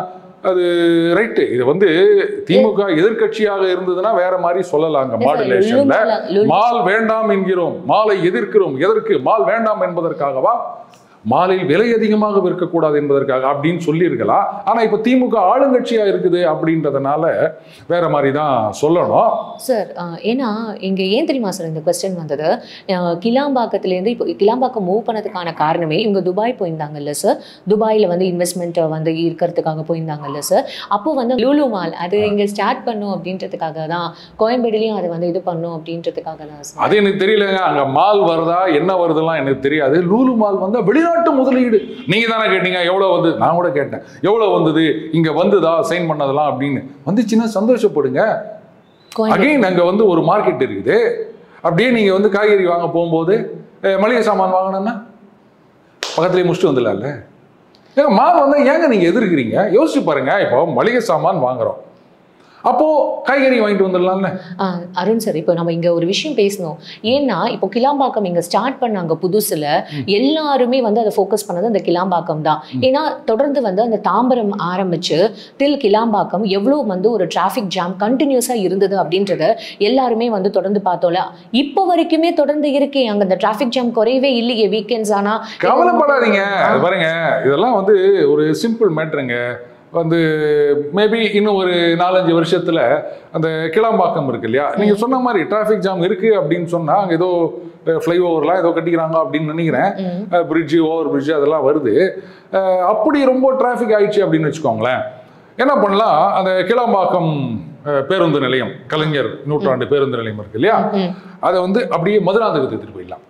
அது ரைட்டு இது வந்து திமுக எதிர்க்கட்சியாக இருந்ததுன்னா வேற மாதிரி சொல்லலாங்க மாடுலேஷன்ல மால் வேண்டாம் என்கிறோம் மாலை எதிர்க்கிறோம் எதற்கு மால் வேண்டாம் என்பதற்காகவா மாலில் விலை அதிகமாக விற்கக்கூடாது என்பதற்காக அப்படின்னு சொல்லியிருக்கலாம் ஆனா இப்ப திமுக ஆளுங்கட்சியா இருக்குது அப்படின்றதுனால வேற மாதிரி தான் சொல்லணும் சார் ஏன்னா இங்கே ஏன் தெரியுமா சார் இந்த கொஸ்டின் வந்தது அஹ், கிளாம்பாக்கத்துலேருந்து இப்போ கிளாம்பாக்கம் மூவ் பண்ணதுக்கான காரணமே இவங்க துபாய் போயிருந்தாங்கல்ல சார் துபாயில் வந்து இன்வெஸ்ட்மெண்ட் வந்து ஈர்க்கறதுக்காக போயிருந்தாங்கல்ல சார் அப்போ வந்து லூலு மால் அது இங்கே ஸ்டார்ட் பண்ணும் அப்படின்றதுக்காக தான் கோயம்பேடுலேயும் அதை வந்து இது பண்ணும் அப்படின்றதுக்காக தான் சார் அது எனக்கு தெரியலங்க அங்க மால் வருதா என்ன வருதுலாம் எனக்கு தெரியாது லூலு மால் வந்தா வெளிநாட்டு முதலீடு நீங்க தானே கேட்டீங்க எவ்வளவு வந்து நான் கூட கேட்டேன் எவ்வளவு வந்தது இங்க வந்ததா சைன் பண்ணதெல்லாம் அப்படின்னு வந்துச்சுன்னா சந்தோஷப்படுங்க கோயம்பேடு அகைன் அங்க வந்து ஒரு மார்க்கெட் இருக்குது அப்படியே நீங்க வந்து காய்கறி வாங்க போகும்போது அஹ், மளிகை சாமான் வாங்கணும்னா பக்கத்துலயே முடிச்சுட்டு வந்துடலாம்ல ஏங்க மால் வந்தா ஏங்க நீங்க எதிர்க்கிறீங்க யோசிச்சு பாருங்க இப்போ மளிகை சாமான் வாங்குறோம் அப்போ காய்கறி வாங்கிட்டு வந்துடலாம்ல ஆ, அருண் சார் இப்போ நம்ம இங்க ஒரு விஷயம் பேசணும் ஏன்னா இப்போ கிளாம்பாக்கம் இங்க ஸ்டார்ட் பண்ணாங்க புதுசுல எல்லாருமே வந்து அதை ஃபோக்கஸ் பண்ணது அந்த கிளாம்பாக்கம் தான் ஏன்னா தொடர்ந்து வந்து அந்த தாம்பரம் ஆரம்பிச்சு டில் கிளாம்பாக்கம் எவ்வளோ வந்து ஒரு டிராஃபிக் ஜாம் கண்டினியூஸா இருந்தது அப்படின்றத எல்லாருமே வந்து தொடர்ந்து பார்த்தோம்ல இப்போ வரைக்குமே தொடர்ந்து இருக்கே அங்க அந்த டிராஃபிக் ஜாம் குறையவே இல்லையே வீக்கெண்ட்ஸ் ஆனா கவலைப்படாதீங்க அது பாருங்க இதெல்லாம் வந்து ஒரு சிம்பிள் மேட்ருங்க வந்து மேபி இன்னும் ஒரு நாலஞ்சு வருஷத்துல அந்த கிளாம்பாக்கம் இருக்கு இல்லையா நீங்க சொன்ன மாதிரி டிராஃபிக் ஜாம் இருக்கு அப்படின்னு சொன்னா அங்க ஏதோ ஃப்ளைஓவர்லாம் ஏதோ கட்டிக்கிறாங்க அப்படின்னு நினைக்கிறேன் ம், பிரிட்ஜு ஓவர் பிரிட்ஜு அதெல்லாம் வருது அஹ் அப்படி ரொம்ப டிராஃபிக் ஆயிடுச்சு அப்படின்னு வச்சுக்கோங்களேன் என்ன பண்ணலாம் அந்த கிளாம்பாக்கம் அஹ், பேருந்து நிலையம் கலைஞர் நூற்றாண்டு பேருந்து நிலையம் இருக்கு இல்லையா ம். அதை வந்து அப்படியே மதுராந்தகத்துக்கு எடுத்துட்டு போயிடலாம்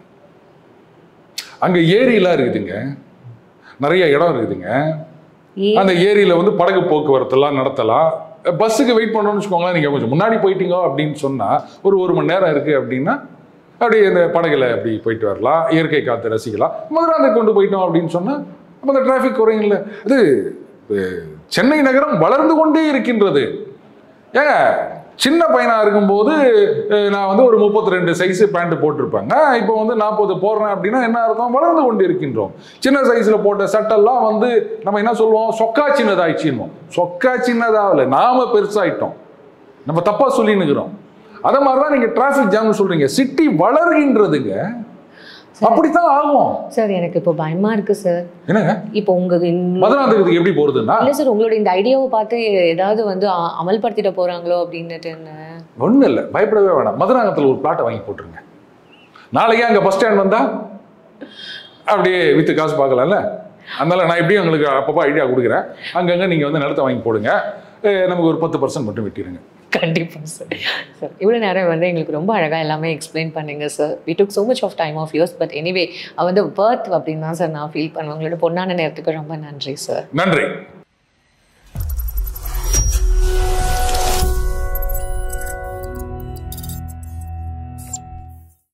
அங்க ஏரியெல்லாம் இருக்குதுங்க நிறைய இடம் இருக்குதுங்க ஏ- அந்த ஏரியில வந்து படகு போக்குவரத்து எல்லாம் நடத்தலாம் பஸ்ஸுக்கு வெயிட் பண்ணணும்னு வச்சுக்கோங்களேன் நீங்க கொஞ்சம் முன்னாடி போயிட்டீங்க அப்படின்னு சொன்னா ஒரு ஒரு மணி நேரம் இருக்கு அப்படின்னா அப்படியே இந்த படகுல அப்படி போயிட்டு வரலாம் இயற்கை காத்து ரசிக்கலாம் மதுராந்தகம் கொண்டு போயிட்டோம் அப்படின்னு சொன்னா அப்ப அந்த டிராஃபிக் குறையும்ல அது அஹ், சென்னை நகரம் வளர்ந்து கொண்டே இருக்கின்றது ஏங்க சின்ன பையனா இருக்கும்போது அஹ், நான் வந்து ஒரு முப்பத்தி ரெண்டு சைஸ் பேண்ட் போட்டிருப்பேங்க இப்போ வந்து நாற்பது போடுறேன் அப்படின்னா என்ன அர்த்தம் வளர்ந்து கொண்டு இருக்கின்றோம் சின்ன சைஸ்ல போட்ட சட்டெல்லாம் வந்து நம்ம என்ன சொல்லுவோம் சொக்கா சின்னதாயிடுச்சின்னுவோம் சொக்கா சின்னதாகல நாம பெருசாயிட்டோம் நம்ம தப்பா சொல்லினுக்கிறோம் அத மாதிரிதான் நீங்க டிராஃபிக் ஜாம்னு சொல்றீங்க சிட்டி வளர்கின்றதுங்க அப்படித்தான் ஆகும் சார் எனக்கு இப்போ பயமா இருக்கு சார் என்னங்க இப்போ உங்க இந்த- மதுராந்தகத்துக்கு எப்படி போறதுன்னா இல்ல சார் உங்களோட இந்த ஐடியாவை பார்த்து ஏதாவது வந்து அ- அமல்படுத்திட போறாங்களோ அப்படின்னுட்டு ஒன்றும் இல்லை பயப்படவே வேணாம் மதுராங்கத்தில் ஒரு பிளாட்டை வாங்கி போட்டுருங்க நாளைக்கே அங்கே பஸ் ஸ்டாண்ட் வந்தா அப்படியே வித்து காசு பார்க்கலாம்ல அதனால நான் எப்படியும் உங்களுக்கு அப்பப்போ ஐடியா கொடுக்குறேன் அங்கங்கே நீங்கள் வந்து நிலத்தை வாங்கி போடுங்க அஹ் நமக்கு ஒரு பத்து பர்சன்ட் மட்டும் வெட்டிடுங்க கண்டிப்பா சார் சார் இவ்வளோ நேரம் வந்து எங்களுக்கு ரொம்ப அழகா எல்லாமே எக்ஸ்பிளைன் பண்ணீங்க sir we took so much of time of yours but anyway வந்து பர்த் அப்படின்னு தான் சார் நான் ஃபீல் பண்ணுவேன் உங்களோட பொண்ணான நேரத்துக்கு ரொம்ப நன்றி சார் நன்றி